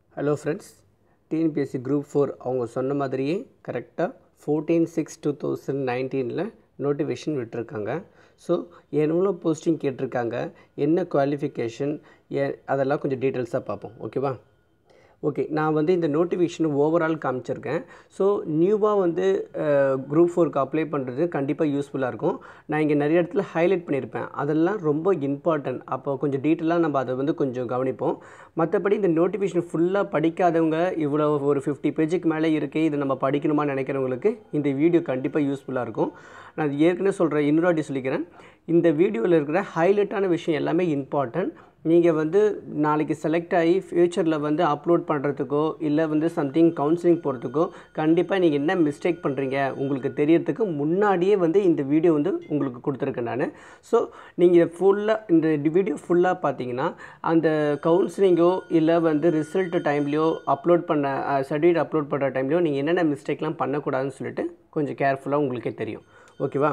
Hello friends TNPSC group four அவங்க சொன்ன மாதிரியே கரெக்டாக ஃபோர்டீன் சிக்ஸ் டூ தௌசண்ட் நைன்டீனில் நோட்டிஃபிகேஷன் விட்டுருக்காங்க ஸோ எவ்வளோ போஸ்டிங் கேட்டிருக்காங்க என்ன குவாலிஃபிகேஷன் ஏ அதெல்லாம் கொஞ்சம் டீட்டெயில்ஸாக பார்ப்போம் ஓகேவா ஓகே நான் வந்து இந்த நோட்டிஃபிகேஷன் ஓவரால் காமிச்சிருக்கேன் ஸோ நியூவாக வந்து குரூப் ஃபோருக்கு அப்ளை பண்ணுறது கண்டிப்பாக யூஸ்ஃபுல்லாக இருக்கும் நான் இங்கே நிறைய இடத்துல ஹைலைட் பண்ணியிருப்பேன் அதெல்லாம் ரொம்ப இம்பார்ட்டன்ட் அப்போ கொஞ்சம் டீட்டெயிலாக நம்ம அதை வந்து கொஞ்சம் கவனிப்போம் மற்றபடி இந்த நோட்டிஃபிகேஷன் ஃபுல்லாக படிக்காதவங்க இவ்வளோ ஒரு ஃபிஃப்டி பேஜுக்கு மேலே இருக்குது இதை நம்ம படிக்கணுமான்னு நினைக்கிறவங்களுக்கு இந்த வீடியோ கண்டிப்பாக யூஸ்ஃபுல்லாக இருக்கும் நான் ஏற்கனவே சொல்கிறேன் இன்னொரு வாட்டி சொல்லிக்கிறேன் இந்த வீடியோவில் இருக்கிற ஹைலைட்டான விஷயம் எல்லாமே இம்பார்ட்டன்ட் நீங்கள் வந்து நாளைக்கு செலக்ட் ஆகி ஃப்யூச்சரில் வந்து அப்லோட் பண்ணுறதுக்கோ இல்லை வந்து சம்திங் கவுன்சிலிங் போகிறதுக்கோ கண்டிப்பாக நீங்கள் என்ன மிஸ்டேக் பண்ணுறீங்க உங்களுக்கு தெரியறதுக்கு முன்னாடியே வந்து இந்த வீடியோ வந்து உங்களுக்கு கொடுத்துருக்கேன் நான் ஸோ நீங்கள் ஃபுல்லாக இந்த வீடியோ ஃபுல்லாக பார்த்தீங்கன்னா அந்த கவுன்சிலிங்கோ இல்லை வந்து ரிசல்ட் டைம்லையோ அப்லோட் பண்ண சர்டிஃபிகேட் அப்லோட் பண்ணுற டைம்லையோ நீங்கள் என்னென்ன மிஸ்டேக்லாம் பண்ணக்கூடாதுன்னு சொல்லிட்டு கொஞ்சம் கேர்ஃபுல்லாக உங்களுக்கே தெரியும் ஓகேவா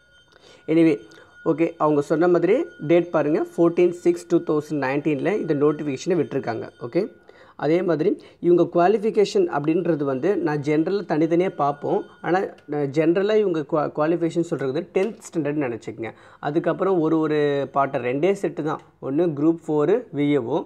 எனிவே ஓகே அவங்க சொன்ன மாதிரி டேட் பாருங்கள் ஃபோர்டீன் சிக்ஸ் டூ தௌசண்ட் நைன்டீனில் இந்த நோட்டிஃபிகேஷனை விட்டுருக்காங்க ஓகே அதே மாதிரி இவங்க குவாலிஃபிகேஷன் அப்படின்றது வந்து நான் ஜென்ரலாக தனித்தனியாக பார்ப்போம் ஆனால் ஜென்ரலாக இவங்க குவா குவாலிஃபிகேஷன் சொல்கிறது டென்த் ஸ்டாண்டர்ட் நினச்சிக்கங்க அதுக்கப்புறம் ஒரு ஒரு பாட்டை ரெண்டே செட்டு தான் ஒன்று குரூப் ஃபோரு விஏஓ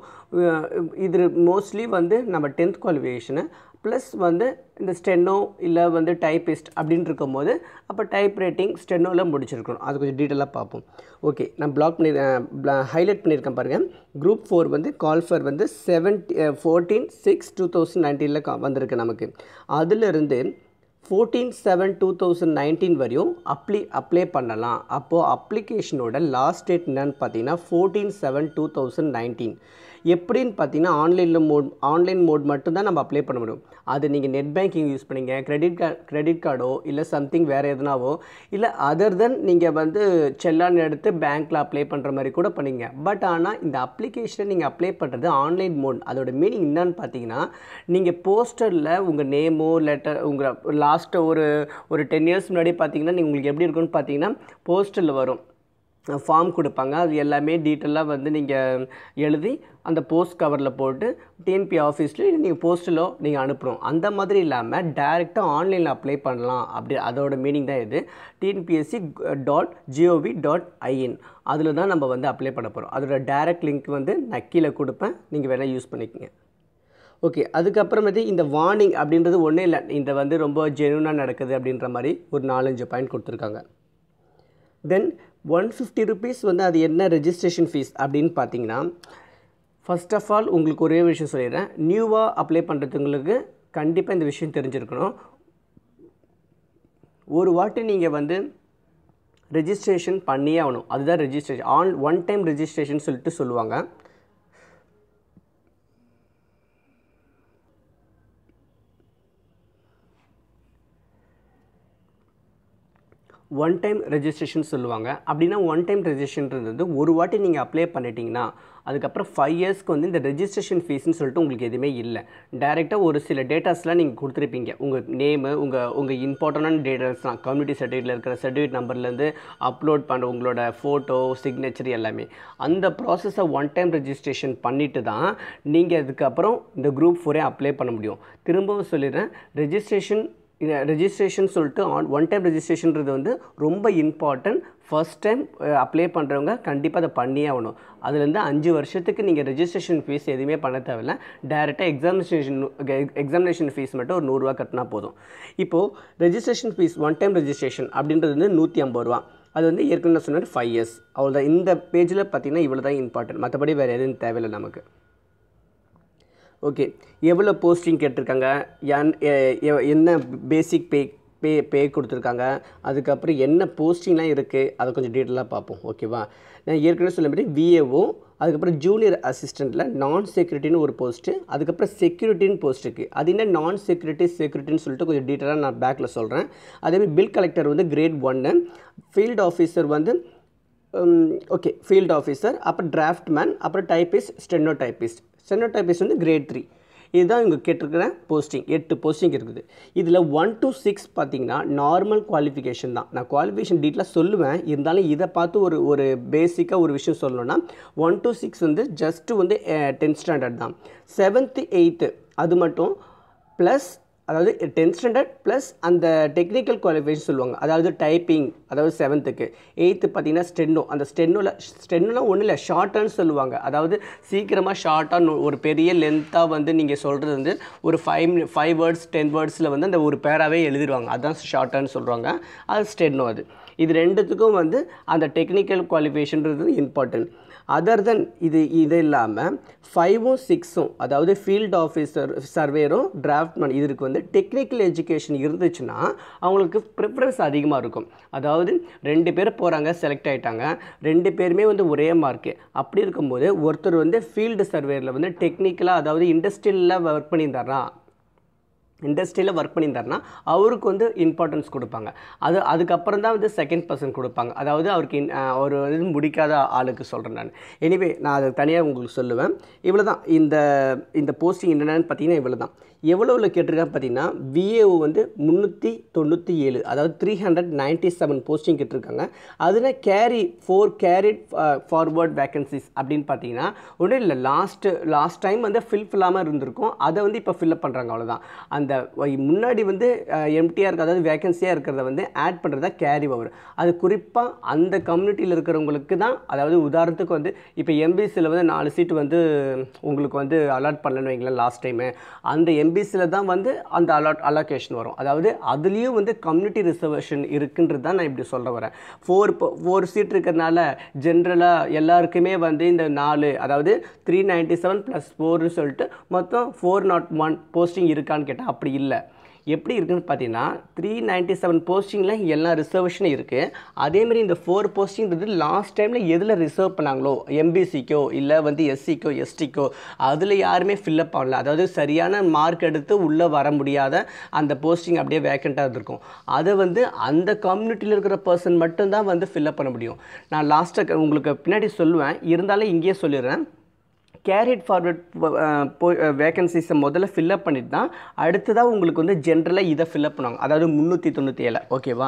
இது மோஸ்ட்லி வந்து நம்ம டென்த் குவாலிஃபிகேஷனை ப்ளஸ் வந்து இந்த ஸ்டென்னோ இல்லை வந்து டைப்பிஸ்ட் அப்படின்னு இருக்கும்போது அப்போ டைப் ரைட்டிங் ஸ்டென்னோவில் முடிச்சிருக்கணும் அது கொஞ்சம் டீட்டெயிலாக பார்ப்போம் ஓகே நான் பிளாக் பண்ணி ஹைலைட் பண்ணியிருக்கேன் பாருங்கள் குரூப் ஃபோர் வந்து கால்ஃபர் வந்து seventy fourteen six two thousand நைன்டீனில் கா வந்திருக்கு நமக்கு அதிலிருந்து fourteen seven two thousand nineteen வரையும் அப்ளி அப்ளை பண்ணலாம் அப்போது அப்ளிகேஷனோட லாஸ்ட் டேட் என்னன்னு பார்த்தீங்கன்னா fourteen seven two thousand nineteen எப்படின்னு பார்த்தீங்கன்னா ஆன்லைனில் மோட் ஆன்லைன் மோட் மட்டும்தான் நம்ம அப்ளை பண்ண முடியும் அது நீங்கள் நெட் பேங்கிங் யூஸ் பண்ணிங்க கிரெடிட் கார்டு கிரெடிட் கார்டோ இல்லை சம்திங் வேறு எதுனாவோ இல்லை அதர் தென் நீங்கள் வந்து செல்லான் எடுத்து பேங்க்கில் அப்ளை பண்ணுற மாதிரி கூட பண்ணிங்க பட் ஆனால் இந்த அப்ளிகேஷனை நீங்கள் அப்ளை பண்ணுறது ஆன்லைன் மோட் அதோட மீனிங் என்னன்னு பார்த்தீங்கன்னா நீங்கள் போஸ்டரில் உங்கள் நேமோ லெட்டர் உங்கள் லாஸ்ட்டு ஒரு ஒரு டென் இயர்ஸ் முன்னாடி பார்த்தீங்கன்னா நீங்கள் உங்களுக்கு எப்படி இருக்குன்னு பார்த்தீங்கன்னா போஸ்டரில் வரும் ஃபார்ம் கொடுப்பாங்க அது எல்லாமே டீட்டெயிலாக வந்து நீங்கள் எழுதி அந்த போஸ்ட் கவரில் போட்டு டிஎன்பி ஆஃபீஸில் நீங்கள் போஸ்ட்டிலோ நீங்கள் அனுப்புகிறோம் அந்த மாதிரி இல்லாமல் டேரெக்டாக ஆன்லைனில் அப்ளை பண்ணலாம் அப்படி அதோட மீனிங் தான் இது TNPSC dot GOV dot IN அதில் தான் நம்ம வந்து அப்ளை பண்ண போகிறோம் அதோட டேரக்ட் லிங்க் வந்து நான் கீழே கொடுப்பேன் நீங்கள் வேணால் யூஸ் பண்ணிக்கோங்க ஓகே அதுக்கப்புறமேட்டு இந்த வார்னிங் அப்படின்றது ஒன்றும் இல்லை இந்த வந்து ரொம்ப ஜெனுவனாக நடக்குது அப்படின்ற மாதிரி ஒரு நாலஞ்சு பாயிண்ட் கொடுத்துருக்காங்க தென் ஒன் ஃபிஃப்டி ருபீஸ் வந்து அது என்ன ரெஜிஸ்ட்ரேஷன் ஃபீஸ் அப்படின்னு பார்த்தீங்கன்னா ஃபஸ்ட் ஆஃப் ஆல் உங்களுக்கு ஒரே விஷயம் சொல்லிடுறேன் நியூவாக அப்ளை பண்ணுறதுங்களுக்கு கண்டிப்பாக இந்த விஷயம் தெரிஞ்சிருக்கணும் ஒரு வாட்டி நீங்கள் வந்து ரெஜிஸ்ட்ரேஷன் பண்ணியே ஆகணும் அதுதான் registration on one time registration சொல்லிட்டு சொல்லுவாங்க ஒன் டைம் ரெஜிஸ்ட்ரேஷன் சொல்லுவாங்க அப்படின்னா ஒன் டைம் ரெஜிஸ்ட்ரேஷன்ன்றது ஒரு வாட்டி நீங்கள் அப்ளை பண்ணிட்டீங்கன்னா அதுக்கப்புறம் ஃபைவ் இயர்ஸ்க்கு வந்து இந்த ரெஜிஸ்ட்ரேஷன் ஃபீஸ்னு சொல்லிட்டு உங்களுக்கு எதுவுமே இல்லை டேரெக்டாக ஒரு சில டேட்டாஸ்லாம் நீங்கள் கொடுத்துருப்பீங்க உங்கள் நேமு உங்கள் உங்கள் இம்பார்ட்டண்டான டேட்டாஸ்லாம் கம்யூனிட்டி சர்டிஃபிகேட்டில் இருக்கிற சர்டிஃபிகேட் நம்பர்லேருந்து அப்லோட் பண்ணுற உங்களோட ஃபோட்டோ சிக்னேச்சர் எல்லாமே அந்த ப்ராசஸை ஒன் டைம் ரெஜிஸ்ட்ரேஷன் பண்ணிவிட்டு தான் நீங்கள் அதுக்கப்புறம் இந்த குரூப் ஃபோரே அப்ளை பண்ண முடியும் திரும்பவும் சொல்லிடுறேன் ரெஜிஸ்ட்ரேஷன் ரெஜிஸ்ட்ரேஷன் சொல்லிட்டு ஆன் ஒன் டைம் ரெஜிஸ்ட்ரேஷன்றது வந்து ரொம்ப இம்பார்ட்டன்ட் ஃபஸ்ட் டைம் அப்ளை பண்ணுறவங்க கண்டிப்பாக அதை பண்ணியே ஆகணும் அதுலேருந்து அஞ்சு வருஷத்துக்கு நீங்கள் ரெஜிஸ்ட்ரேஷன் ஃபீஸ் எதுவுமே பண்ண தேவையில்ல டேரெக்டாக எக்ஸாமினேஷன் எக்ஸாமினேஷன் ஃபீஸ் மட்டும் ஒரு நூறுரூவா கட்டினா போதும் இப்போது registration fees one time registration அப்படின்றது வந்து நூற்றி ஐம்பது ரூபா அது வந்து ஏற்கனவே நான் சொன்னது ஃபைவ் இயர்ஸ் அவ்வளோதான் இந்த பேஜில் பார்த்தீங்கன்னா இவ்வளோ தான் இம்பார்ட்டன்ட் மற்றபடி வேறு எதுவும் தேவையில்லை நமக்கு ஓகே எவ்வளோ போஸ்டிங் கேட்டிருக்காங்க என்ன பேசிக் பே பே பே கொடுத்துருக்காங்க அதுக்கப்புறம் என்ன போஸ்டிங்லாம் இருக்குது அதை கொஞ்சம் டீட்டெயிலாக பார்ப்போம் ஓகேவா நான் ஏற்கனவே சொல்ல மாதிரி விஏஓ அதுக்கப்புறம் ஜூனியர் அசிஸ்டண்ட்டில் நான் செக்யூரிட்டின்னு ஒரு போஸ்ட்டு அதுக்கப்புறம் செக்யூரிட்டின்னு போஸ்ட் இருக்குது அது என்ன நான் செக்யூரிட்டி செக்யூரிட்டின்னு சொல்லிட்டு கொஞ்சம் டீட்டெயிலாக நான் பேக்கில் சொல்கிறேன் அதேமாதிரி பில் கலெக்டர் வந்து கிரேட் ஒன்று ஃபீல்டு ஆஃபீஸர் வந்து ஓகே ஃபீல்டு ஆஃபீஸர் அப்புறம் டிராஃப்ட் மேன் அப்புறம் typist steno typist steno typist வந்து கிரேட் த்ரீ இதுதான் இவங்க கேட்டிருக்கிற போஸ்டிங் எட்டு போஸ்டிங் இருக்குது இதில் ஒன் to சிக்ஸ் பார்த்தீங்கன்னா நார்மல் குவாலிஃபிகேஷன் தான் நான் குவாலிஃபிகேஷன் டீட்டெயிலாக சொல்லுவேன் இருந்தாலும் இதை பார்த்து ஒரு ஒரு பேசிக்காக ஒரு விஷயம் சொல்லணும்னா ஒன் to சிக்ஸ் வந்து ஜஸ்ட்டு வந்து டென்த் ஸ்டாண்டர்ட் தான் செவன்த்து எயித்து அது மட்டும் ப்ளஸ் அதாவது டென்த் ஸ்டாண்டர்ட் ப்ளஸ் அந்த டெக்னிக்கல் குவாலிஃபிகேஷன் சொல்லுவாங்க அதாவது டைப்பிங் அதாவது செவன்த்துக்கு எயித்து பார்த்தீங்கன்னா ஸ்டென்னோ அந்த ஸ்டென்னோவில் ஸ்டென்னோலாம் ஒன்றும் இல்லை ஷார்ட்டான்னு சொல்லுவாங்க அதாவது சீக்கிரமாக ஷார்ட்டாக ஒரு பெரிய லென்த்தாக வந்து நீங்கள் சொல்கிறது வந்து ஒரு ஃபைவ் ஃபைவ் வேர்ட்ஸ் டென் வேர்ட்ஸில் வந்து அந்த ஒரு பேராவே எழுதிடுவாங்க அதுதான் ஷார்ட்டான்னு சொல்கிறாங்க அது ஸ்டென்னோ அது இது ரெண்டுத்துக்கும் வந்து அந்த டெக்னிக்கல் குவாலிஃபிகேஷன்றது இம்பார்ட்டன்ட் அதர் தென் இது இது இல்லாமல் ஃபைவும் சிக்ஸும் அதாவது ஃபீல்ட் ஆஃபீஸர் சர்வேரும் டிராஃப்ட்மேன் இதற்கு வந்து டெக்னிக்கல் எஜுகேஷன் இருந்துச்சுன்னா அவங்களுக்கு ப்ரிஃபரன்ஸ் அதிகமாக இருக்கும் அதாவது ரெண்டு பேர் போகிறாங்க செலக்ட் ஆகிட்டாங்க ரெண்டு பேருமே வந்து ஒரே மார்க்கு அப்படி இருக்கும்போது ஒருத்தர் வந்து ஃபீல்டு சர்வேரில் வந்து டெக்னிக்கலாக அதாவது இண்டஸ்ட்ரியலில் ஒர்க் பண்ணியிருந்தாரா இண்டஸ்ட்ரியில் ஒர்க் பண்ணியிருந்தாருன்னா அவருக்கு வந்து இம்பார்ட்டன்ஸ் கொடுப்பாங்க அது அதுக்கப்புறம் தான் வந்து செகண்ட் பர்சன் கொடுப்பாங்க அதாவது அவருக்கு in- அஹ் அவர் வந்து முடிக்காத ஆளுக்கு சொல்கிறேன் நான் எனிவே நான் அதை தனியாக உங்களுக்கு சொல்லுவேன் இவ்வளோ தான் இந்த இந்த போஸ்டிங் என்னென்னு பார்த்தீங்கன்னா இவ்வளோ தான் எவ்வளோவில் கேட்டிருக்காங்க பார்த்தீங்கன்னா விஏஓ வந்து முந்நூற்றி தொண்ணூற்றி ஏழு அதாவது three hundred ninety seven posting கேட்டிருக்காங்க அதில் carry for carried forward vacancies அப்படின்னு பார்த்தீங்கன்னா ஒன்றும் இல்லை லாஸ்ட்டு லாஸ்ட் டைம் வந்து ஃபில் இல்லாமல் இருந்திருக்கும் அதை வந்து இப்போ ஃபில்அப் பண்ணுறாங்க அவ்வளோதான் அந்த வ- முன்னாடி வந்து எம்டிஆர் இருக்கு அதாவது வேகன்சியாக இருக்கிறத வந்து ஆட் பண்ணுறது தான் கேரி ஓவர் அது குறிப்பாக அந்த கம்யூனிட்டியில் இருக்கிறவங்களுக்கு தான் அதாவது உதாரணத்துக்கு வந்து இப்போ எம்பிசியில் வந்து நாலு சீட்டு வந்து உங்களுக்கு வந்து அலாட் பண்ணலன்னு வைங்களேன் லாஸ்ட் டைமு அந்த எம்பிசியில் தான் வந்து அந்த அலாட் அலோகேஷன் வரும் அதாவது அதுலேயும் வந்து கம்யூனிட்டி ரிசர்வேஷன் இருக்குன்றது தான் நான் இப்படி சொல்ல வரேன் ஃபோர் ஃபோர் சீட் இருக்கிறதுனால ஜென்ரலாக எல்லாருக்குமே வந்து இந்த நாலு அதாவது த்ரீ நைன்ட்டி செவன் ப்ளஸ் ஃபோர்னு சொல்லிட்டு மொத்தம் ஃபோர் நாட் ஒன் போஸ்டிங் இருக்கான்னு கேட்டால் அப்படி இல்லை எப்படி இருக்குன்னு பார்த்தீங்கன்னா த்ரீ நைன்ட்டி செவன் போஸ்டிங்கில் எல்லா ரிசர்வேஷனும் இருக்குது அதேமாதிரி இந்த ஃபோர் போஸ்டிங்கிறது லாஸ்ட் டைமில் எதில் ரிசர்வ் பண்ணாங்களோ எம்பிசிக்கோ இல்லை வந்து எஸ்சிக்கோ எஸ்டிக்கோ அதில் யாருமே ஃபில்லப் பண்ணல அதாவது சரியான மார்க் எடுத்து உள்ளே வர முடியாத அந்த போஸ்டிங் அப்படியே வேக்கண்ட்டாக இருந்திருக்கும் அதை வந்து அந்த கம்யூனிட்டியில் இருக்கிற பர்சன் மட்டும்தான் வந்து ஃபில்லப் பண்ண முடியும் நான் லாஸ்ட்டாக உங்களுக்கு பின்னாடி சொல்லுவேன் இருந்தாலும் இங்கேயே சொல்லிடுறேன் கேரிட் ஃபார்வர்ட் வேகன்சிஸை முதல்ல ஃபில்அப் பண்ணிட்டு தான் அடுத்ததாக உங்களுக்கு வந்து ஜென்ரலாக இதை ஃபில்அப் பண்ணுவாங்க அதாவது முந்நூற்றி தொண்ணூற்றி ஏழு ஓகேவா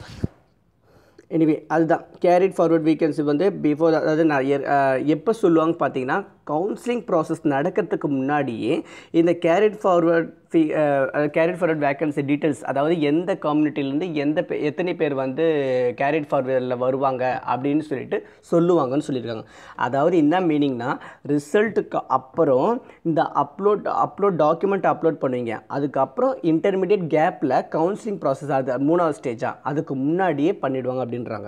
எனிவே அதுதான் கேரிட் ஃபார்வர்ட் வேகன்சி வந்து பிஃபோர் அதாவது நான் எப்போ சொல்லுவாங்க பார்த்தீங்கன்னா கவுன்சிலிங் ப்ராசஸ் நடக்கிறதுக்கு முன்னாடியே இந்த carried forward fee carried forward vacancy details அதாவது எந்த கம்யூனிட்டிலேருந்து எந்த பே எத்தனை பேர் வந்து கேரிட் ஃபார்வர்டில் வருவாங்க அப்படின்னு சொல்லிட்டு சொல்லுவாங்கன்னு சொல்லியிருக்காங்க அதாவது என்ன மீனிங்னா ரிசல்ட்டுக்கு அப்புறம் இந்த அப்லோட் அப்லோட் டாக்குமெண்ட் அப்லோட் பண்ணுவீங்க அதுக்கப்புறம் இன்டர்மீடியட் கேப்பில் கவுன்சிலிங் ப்ராசஸ் அது மூணாவது ஸ்டேஜாக அதுக்கு முன்னாடியே பண்ணிடுவாங்க அப்படின்றாங்க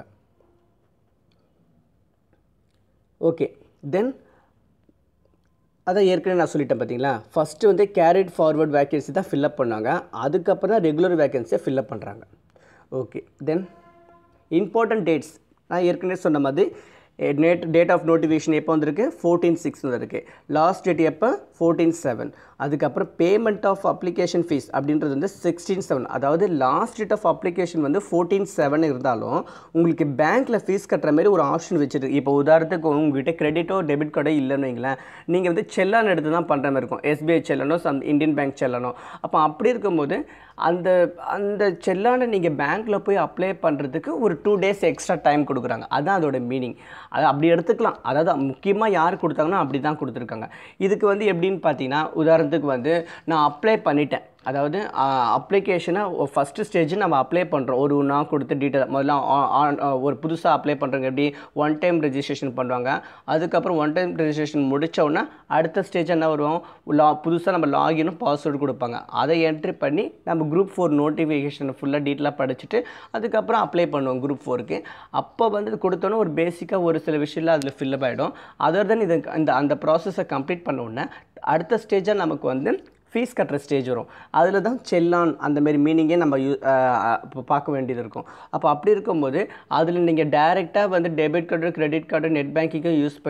ஓகே தென் அதான் ஏற்கனவே நான் சொல்லிட்டேன் பார்த்தீங்களா ஃபஸ்ட்டு வந்து கேரிட் ஃபார்வர்ட் வேகன்சி தான் ஃபில்அப் பண்ணாங்க அதுக்கப்புறம் தான் ரெகுலர் வேகன்சியை ஃபில்அப் பண்ணுறாங்க ஓகே தென் இம்பார்ட்டன்ட் டேட்ஸ் நான் ஏற்கனவே சொன்ன மாதிரி டேட் டேட் ஆஃப் நோட்டிஃபிகேஷன் எப்போ வந்திருக்கு ஃபோர்டீன் சிக்ஸ் வந்திருக்கு லாஸ்ட் டேட் எப்போ ஃபோர்டீன் செவன் அதுக்கப்புறம் பேமெண்ட் ஆஃப் அப்ளிகேஷன் ஃபீஸ் அப்படின்றது வந்து சிக்ஸ்டீன் செவன் அதாவது லாஸ்ட் டேட் ஆஃப் அப்ளிகேஷன் வந்து ஃபோர்டீன் செவன் இருந்தாலும் உங்களுக்கு பேங்க்கில் ஃபீஸ் கட்டுற மாதிரி ஒரு ஆப்ஷன் வச்சுருக்கு இப்போ உதாரணத்துக்கு உங்ககிட்ட கிரெடிட்டோ டெபிட் கார்டோ இல்லைன்னு வைங்களேன் நீங்கள் வந்து செல்லான் எடுத்து தான் பண்ணுற மாதிரி இருக்கும் எஸ்பிஐ செல்லனோ சம் இந்தியன் பேங்க் செல்லனோ அப்போ அப்படி இருக்கும்போது அந்த அந்த செல்லானை நீங்கள் பேங்க்கில் போய் அப்ளை பண்ணுறதுக்கு ஒரு டூ டேஸ் எக்ஸ்ட்ரா டைம் கொடுக்குறாங்க அதுதான் அதோட மீனிங் அது அப்படி எடுத்துக்கலாம் அதாவது முக்கியமாக யார் கொடுத்தாங்கன்னா அப்படி தான் கொடுத்துருக்காங்க இதுக்கு வந்து எப்படின்னு பார்த்தீங்கன்னா உதாரணத்துக்கு வந்து நான் அப்ளை பண்ணிட்டேன் அதாவது அப்ளிகேஷனை ஃபஸ்ட்டு ஸ்டேஜ் நம்ம அப்ளை பண்ணுறோம் ஒரு நான் கொடுத்த டீட்டெயில் முதல்ல ஆ- ஆன் ஒரு புதுசாக அப்ளை பண்ணுறவங்க எப்படி ஒன் டைம் ரெஜிஸ்ட்ரேஷன் பண்ணுவாங்க அதுக்கப்புறம் ஒன் டைம் ரெஜிஸ்ட்ரேஷன் முடிச்ச உடனே அடுத்த ஸ்டேஜ் என்ன வரும் லா புதுசாக நம்ம லாகினும் பாஸ்வேர்டு கொடுப்பாங்க அதை என்ட்ரி பண்ணி நம்ம குரூப் ஃபோர் நோட்டிஃபிகேஷன் ஃபுல்லாக டீட்டெயிலாக படிச்சுட்டு அதுக்கப்புறம் அப்ளை பண்ணுவோம் குரூப் ஃபோருக்கு அப்போ வந்து கொடுத்தோன்னே ஒரு பேசிக்காக ஒரு சில விஷயம்லாம் அதில் ஃபில்லப் ஆகிடும் அதர் தென் இது இந்த அந்த ப்ராசஸை கம்ப்ளீட் பண்ண உடனே அடுத்த ஸ்டேஜாக நமக்கு வந்து ஃபீஸ் கட்டுற ஸ்டேஜ் வரும் அதில் தான் செல்லான் அந்த மாதிரி மீனிங்கே நம்ம யூ இப்போ பார்க்க வேண்டியது இருக்கும் அப்போ அப்படி இருக்கும்போது அதில் நீங்கள் டைரெக்டாக வந்து debit card credit card net பேங்கிங்கை யூஸ் பண்ணி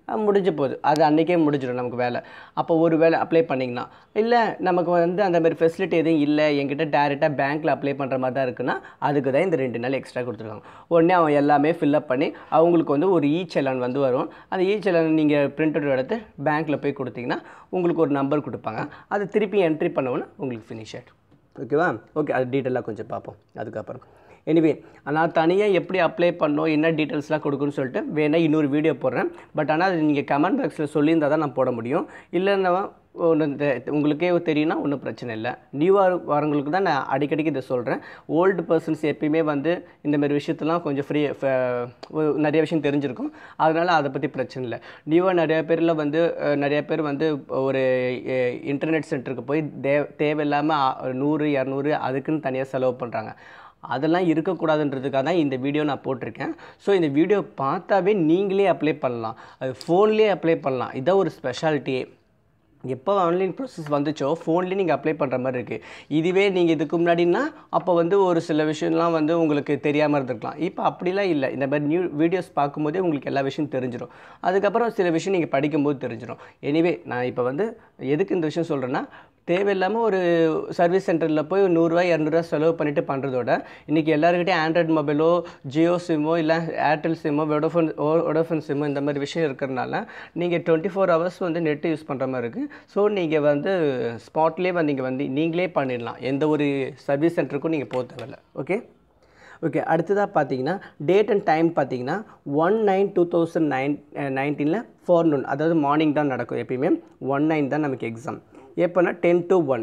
அஹ் முடிஞ்சு போகுது அது அன்றைக்கே முடிஞ்சிடும் நமக்கு வேலை அப்போ ஒரு வேலை அப்ளை பண்ணிங்கன்னா இல்லை நமக்கு வந்து அந்த மாதிரி ஃபெசிலிட்டி எதுவும் இல்லை என்கிட்ட டேரெக்டாக பேங்க்கில் அப்ளை பண்ணுற மாதிரி தான் இருக்குன்னா அதுக்கு தான் இந்த ரெண்டு நாள் எக்ஸ்ட்ரா கொடுத்துருக்காங்க உடனே அவன் எல்லாமே ஃபில்அப் பண்ணி அவங்களுக்கு வந்து ஒரு இ செலான் வந்து வரும் அந்த இ செலான் நீங்கள் பிரிண்ட் அவுட் எடுத்து பேங்க்கில் போய் கொடுத்தீங்கன்னா உங்களுக்கு ஒரு நம்பர் கொடுப்பாங்க அதை திருப்பி என்ட்ரி பண்ணவுன்னா உங்களுக்கு ஃபினிஷ் ஆகிடும் ஓகேவா ஓகே அது டீட்டெயிலாக கொஞ்சம் பார்ப்போம் அதுக்கப்புறம் எனிவே நான் தனியாக எப்படி அப்ளை பண்ணோம் என்ன டீட்டெயில்ஸ்லாம் கொடுக்குன்னு சொல்லிட்டு வேணால் இன்னொரு வீடியோ போடுறேன் பட் ஆனால் அது நீங்கள் கமெண்ட் பாக்ஸில் சொல்லியிருந்தால் தான் நான் போட முடியும் இல்லைன்னா ஒன்று உங்களுக்கே தெரியும்னா ஒன்றும் பிரச்சனை இல்லை நியூவாக வரவங்களுக்கு தான் நான் அடிக்கடிக்கு இதை சொல்கிறேன் ஓல்டு பர்சன்ஸ் எப்பயுமே வந்து இந்த மாதிரி விஷயத்தெல்லாம் கொஞ்சம் ஃப்ரீ நிறைய விஷயம் தெரிஞ்சிருக்கும் அதனால் அதை பற்றி பிரச்சனை இல்லை நியூவாக நிறைய பேரில் வந்து அஹ், நிறைய பேர் வந்து ஒரு இன்டர்நெட் சென்டருக்கு போய் தே தேவையில்லாமல் நூறு இரநூறு அதுக்குன்னு தனியாக செலவு பண்ணுறாங்க அதெல்லாம் இருக்கக்கூடாதுன்றதுக்காக தான் இந்த வீடியோ நான் போட்டிருக்கேன் ஸோ இந்த வீடியோ பார்த்தாவே நீங்களே அப்ளை பண்ணலாம் அது ஃபோன்லேயே அப்ளை பண்ணலாம் இதான் ஒரு ஸ்பெஷாலிட்டியே எப்போ ஆன்லைன் ப்ராசஸ் வந்துச்சோ ஃபோன்லேயே நீங்கள் அப்ளை பண்ணுற மாதிரி இருக்குது இதுவே நீங்கள் இதுக்கு முன்னாடினா அப்போ வந்து ஒரு சில விஷயம்லாம் வந்து உங்களுக்கு தெரியாமல் இருந்திருக்கலாம் இப்போ அப்படிலாம் இல்லை இந்த மாதிரி நியூ வீடியோஸ் பார்க்கும்போதே உங்களுக்கு எல்லா விஷயம் தெரிஞ்சிடும் அதுக்கப்புறம் சில விஷயம் நீங்கள் படிக்கும்போது தெரிஞ்சிடும் எனிவே நான் இப்போ வந்து எதுக்கு இந்த விஷயம் சொல்கிறேன்னா தேவையில்லாமல் ஒரு சர்வீஸ் சென்டரில் போய் ஒரு நூறுரூவா இரநூறுவா செலவு பண்ணிட்டு பண்ணுறதோட இன்றைக்கி எல்லாருக்கிட்டையும் ஆண்ட்ராய்டு மொபைலோ ஜியோ சிம்மோ இல்லை ஏர்டெல் சிம்மோ வெடோஃபோன் வோடோஃபோன் சிம்மோ இந்த மாதிரி விஷயம் இருக்கிறனால நீங்கள் டுவெண்ட்டி ஃபோர் ஹவர்ஸ் வந்து நெட்டு யூஸ் பண்ணுற மாதிரி இருக்குது ஸோ நீங்கள் வந்து ஸ்பாட்லேயே வந்து நீங்கள் வந்து நீங்களே பண்ணிடலாம் எந்த ஒரு சர்வீஸ் சென்டருக்கும் நீங்கள் போக தேவையில்ல ஓகே ஓகே அடுத்ததாக பார்த்தீங்கன்னா டேட் அண்ட் டைம் பார்த்தீங்கன்னா one nine two thousand nine நைன்டீனில் ஃபோர் நூன் அதாவது மார்னிங் தான் நடக்கும் எப்பயுமே ஒன் நைன் தான் நமக்கு எக்ஸாம் எப்போனா டென் டு ஒன்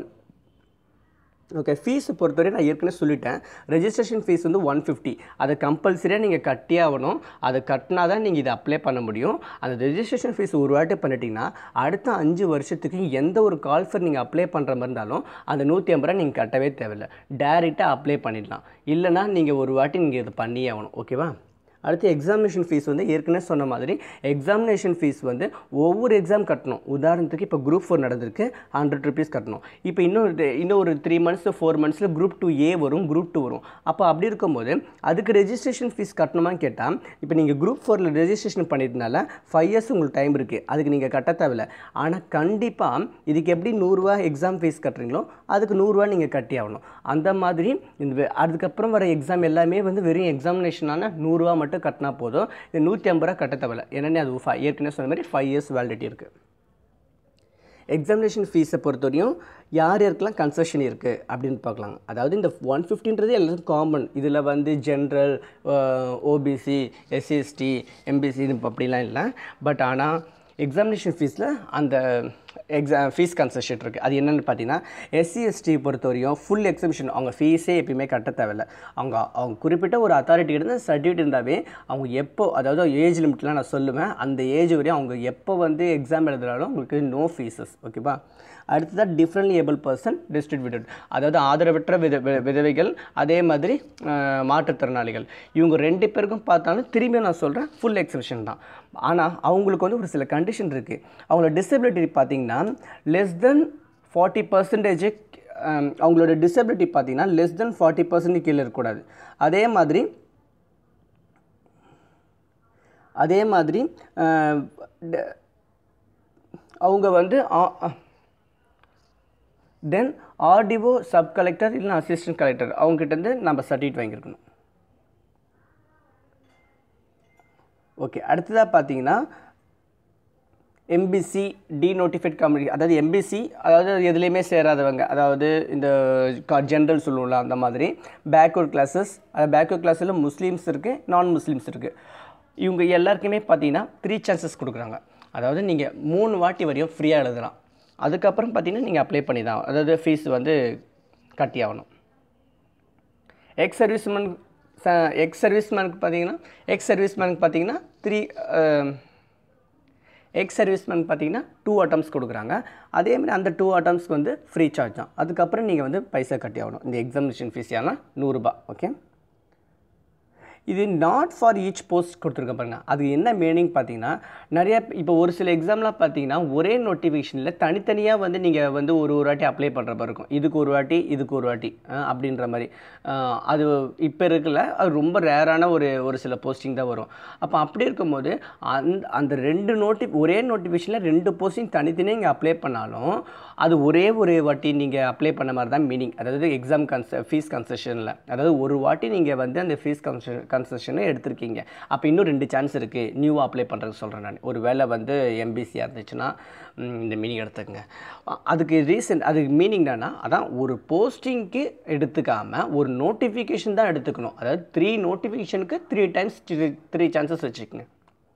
ஓகே ஃபீஸை பொறுத்தவரை நான் ஏற்கனவே சொல்லிட்டேன் ரெஜிஸ்ட்ரேஷன் ஃபீஸ் வந்து ஒன் ஃபிஃப்டி அதை கம்பல்சரியாக நீங்கள் கட்டியே ஆகணும் அதை கட்டினா தான் நீங்கள் இதை அப்ளை பண்ண முடியும் அந்த ரெஜிஸ்ட்ரேஷன் ஃபீஸ் ஒரு வாட்டி பண்ணிட்டீங்கன்னா அடுத்த அஞ்சு வருஷத்துக்கு எந்த ஒரு கால் ஃபர் நீங்கள் அப்ளை பண்ணுற மாதிரி இருந்தாலும் அந்த நூற்றி ஐம்பது ரூபா நீங்கள் கட்டவே தேவையில்லை டேரெக்டாக அப்ளை பண்ணிடலாம் இல்லைனா நீங்கள் ஒரு வாட்டி நீங்கள் இதை பண்ணியே ஆகணும் ஓகேவா அடுத்து எக்ஸாமினேஷன் ஃபீஸ் வந்து ஏற்கனவே சொன்ன மாதிரி எக்ஸாமினேஷன் ஃபீஸ் வந்து ஒவ்வொரு எக்ஸாம் கட்டணும் உதாரணத்துக்கு இப்போ குரூப் ஃபோர் நடந்திருக்கு ஹண்ட்ரட் ருபீஸ் கட்டணும் இப்போ இன்னொரு இன்னும் ஒரு த்ரீ மந்த்ஸ் ஃபோர் மந்த்ஸில் குரூப் டூ ஏ வரும் குரூப் டூ வரும் அப்போ அப்படி இருக்கும்போது அதுக்கு ரெஜிஸ்ட்ரேஷன் ஃபீஸ் கட்டணுமான்னு கேட்டால் இப்போ நீங்கள் குரூப் ஃபோரில் ரெஜிஸ்ட்ரேஷன் பண்ணியிருந்தனால ஃபைவ் இயர்ஸ் உங்களுக்கு டைம் இருக்குது அதுக்கு நீங்கள் கட்ட தேவையில்ல ஆனால் கண்டிப்பாக இதுக்கு எப்படி நூறுரூவா எக்ஸாம் ஃபீஸ் கட்டுறீங்களோ அதுக்கு நூறுரூவா நீங்கள் கட்டி ஆகணும் அந்த மாதிரி இந்த வே- அதுக்கப்புறம் வர எக்ஸாம் எல்லாமே வந்து வெறும் எக்ஸாமினேஷனான நூறுரூவா மட்டும் கட்டினா போதும் இந்த நூற்றி ஐம்பது ரூபா கட்ட தேவையில்ல ஏன்னா அது ஃபை ஏற்கனவே சொன்ன மாதிரி ஃபைவ் இயர்ஸ் வேலிடிட்டி இருக்குது எக்ஸாமினேஷன் ஃபீஸை பொறுத்தவரையும் யார் யாருக்கெல்லாம் கன்செஷன் இருக்குது அப்படின்னு பார்க்கலாம் அதாவது இந்த ஒன் ஃபிஃப்டின்றது எல்லாருக்கும் காமன் இதில் வந்து ஜென்ரல் ஓபிசி எஸ்சிஎஸ்டி எம்பிசி இது அப்படிலாம் இல்லை பட் ஆனால் எக்ஸாமினேஷன் ஃபீஸில் அந்த எக்ஸாம் ஃபீஸ் கன்செஷன் இருக்குது அது என்னென்னு பார்த்தீங்கன்னா எஸ்சி எஸ்டி பொறுத்தவரையும் ஃபுல் எக்ஸிபிஷன் அவங்க ஃபீஸே எப்பயுமே கட்ட தேவையில்ல அவங்க அவங்க குறிப்பிட்ட ஒரு அத்தாரிட்டி இருந்து சர்டிஃபிகேட் இருந்தாவே அவங்க எப்போ அதாவது ஏஜ் லிமிட்லாம் நான் சொல்லுவேன் அந்த ஏஜ் வரையும் அவங்க எப்போ வந்து எக்ஸாம் எழுதுனாலும் அவங்களுக்கு நோ ஃபீஸஸ் ஓகேவா அடுத்ததாக டிஃப்ரெண்ட்லி ஏபிள் பர்சன் டிஸ்ட்ரிபியூட்டட் அதாவது ஆதரவற்ற வித வி- விதவைகள் அதே மாதிரி அஹ், மாற்றுத்திறனாளிகள் இவங்க ரெண்டு பேருக்கும் பார்த்தாலும் திரும்பி நான் சொல்கிறேன் ஃபுல் எக்ஸிபிஷன் தான் ஆனால் அவங்களுக்கு வந்து ஒரு சில கண்டிஷன் இருக்குது அவங்களோட டிசபிலிட்டி பார்த்தீங்கன்னா லெஸ் தென் ஃபார்ட்டி பர்சன்டேஜ் அவங்களோட டிசபிலிட்டி பார்த்தீங்கன்னா லெஸ் தென் ஃபார்ட்டி பர்சன்ட் கீழே இருக்கக்கூடாது அதே மாதிரி அதே மாதிரி அஹ், ட- அவங்க வந்து தென் ஆர்டிஓ சப் கலெக்டர் இல்லைன்னா அசிஸ்டன்ட் கலெக்டர் அவங்ககிட்டருந்து நம்ம சர்டிஃபிகேட் வாங்கியிருக்கணும் ஓகே அடுத்ததாக பார்த்தீங்கன்னா எம்பிசி டீநோட்டிஃபைட் கம்யூனிட்டி அதாவது எம்பிசி அதாவது எதுலேயுமே சேராதவங்க அதாவது இந்த ஜென்ரல் சொல்லுவோம்ல அந்த மாதிரி பேக்வர்ட் கிளாஸஸ் அது பேக்வர்ட் கிளாஸில் முஸ்லீம்ஸ் இருக்குது நான் முஸ்லீம்ஸ் இருக்குது இவங்க எல்லாருக்குமே பார்த்தீங்கன்னா த்ரீ சான்சஸ் கொடுக்குறாங்க அதாவது நீங்கள் மூணு வாட்டி வரையும் ஃப்ரீயாக எழுதலாம் அதுக்கப்புறம் பார்த்தீங்கன்னா நீங்கள் அப்ளை பண்ணி தான் அதாவது ஃபீஸ் வந்து கட்டி ஆகணும் எக்ஸ் சர்வீஸ்மேன் எக்ஸ் சர்வீஸ்மேனுக்கு பார்த்தீங்கன்னா எக்ஸ் சர்வீஸ்மேனுக்கு பார்த்தீங்கன்னா த்ரீ எக்ஸ் சர்வீஸ்மேன் பார்த்தீங்கன்னா டூ அட்டம்ஸ் கொடுக்குறாங்க அதே மாதிரி அந்த டூ அட்டம்ஸ்க்கு வந்து ஃப்ரீ சார்ஜ் தான் அதுக்கப்புறம் நீங்கள் வந்து பைசா கட்டி ஆகணும் இந்த எக்ஸாமினேஷன் ஃபீஸ் ஏன்னா நூறுரூபா ஓகே இது நாட் ஃபார் ஈச் போஸ்ட் கொடுத்துருக்க பாருங்க அது என்ன மீனிங் பார்த்தீங்கன்னா நிறைய இப்போ ஒரு சில எக்ஸாம்லாம் பார்த்தீங்கன்னா ஒரே நோட்டிஃபிகேஷனில் தனித்தனியாக வந்து நீங்கள் வந்து ஒரு ஒரு வாட்டி அப்ளை பண்ணுற மாதிரி இருக்கும் இதுக்கு ஒரு வாட்டி இதுக்கு ஒரு வாட்டி அஹ், அப்படின்ற மாதிரி அஹ், அது இப்போ இருக்குல்ல அது ரொம்ப ரேரான ஒரு ஒரு சில போஸ்டிங் தான் வரும் அப்போ அப்படி இருக்கும்போது அந்த அந்த ரெண்டு நோட்டி ஒரே நோட்டிஃபிகேஷனில் ரெண்டு போஸ்டிங் தனித்தனியாக நீங்கள் அப்ளை பண்ணாலும் அது ஒரே ஒரு வாட்டி நீங்கள் அப்ளை பண்ண மாதிரி தான் மீனிங் அதாவது எக்ஸாம் கன்ச ஃபீஸ் கன்செஷனில் அதாவது ஒரு வாட்டி நீங்கள் வந்து அந்த ஃபீஸ் கன்செஷன் கன்செஷனை எடுத்திருக்கீங்க அப்போ இன்னும் ரெண்டு சான்ஸ் இருக்குது நியூவாக அப்ளை பண்ணுறதுக்கு சொல்கிறேன் நான் ஒரு வேளை வந்து எம்பிசியாக இருந்துச்சுன்னா ம், இந்த மீனிங் எடுத்துக்கங்க அ- அதுக்கு ரீசன் அதுக்கு மீனிங் என்னன்னா அதான் ஒரு போஸ்டிங்க்கு எடுத்துக்காமல் ஒரு நோட்டிஃபிகேஷன் தான் எடுத்துக்கணும் அதாவது த்ரீ நோட்டிஃபிகேஷனுக்கு த்ரீ டைம்ஸ் த்ரீ சான்சஸ் வச்சுக்கோங்க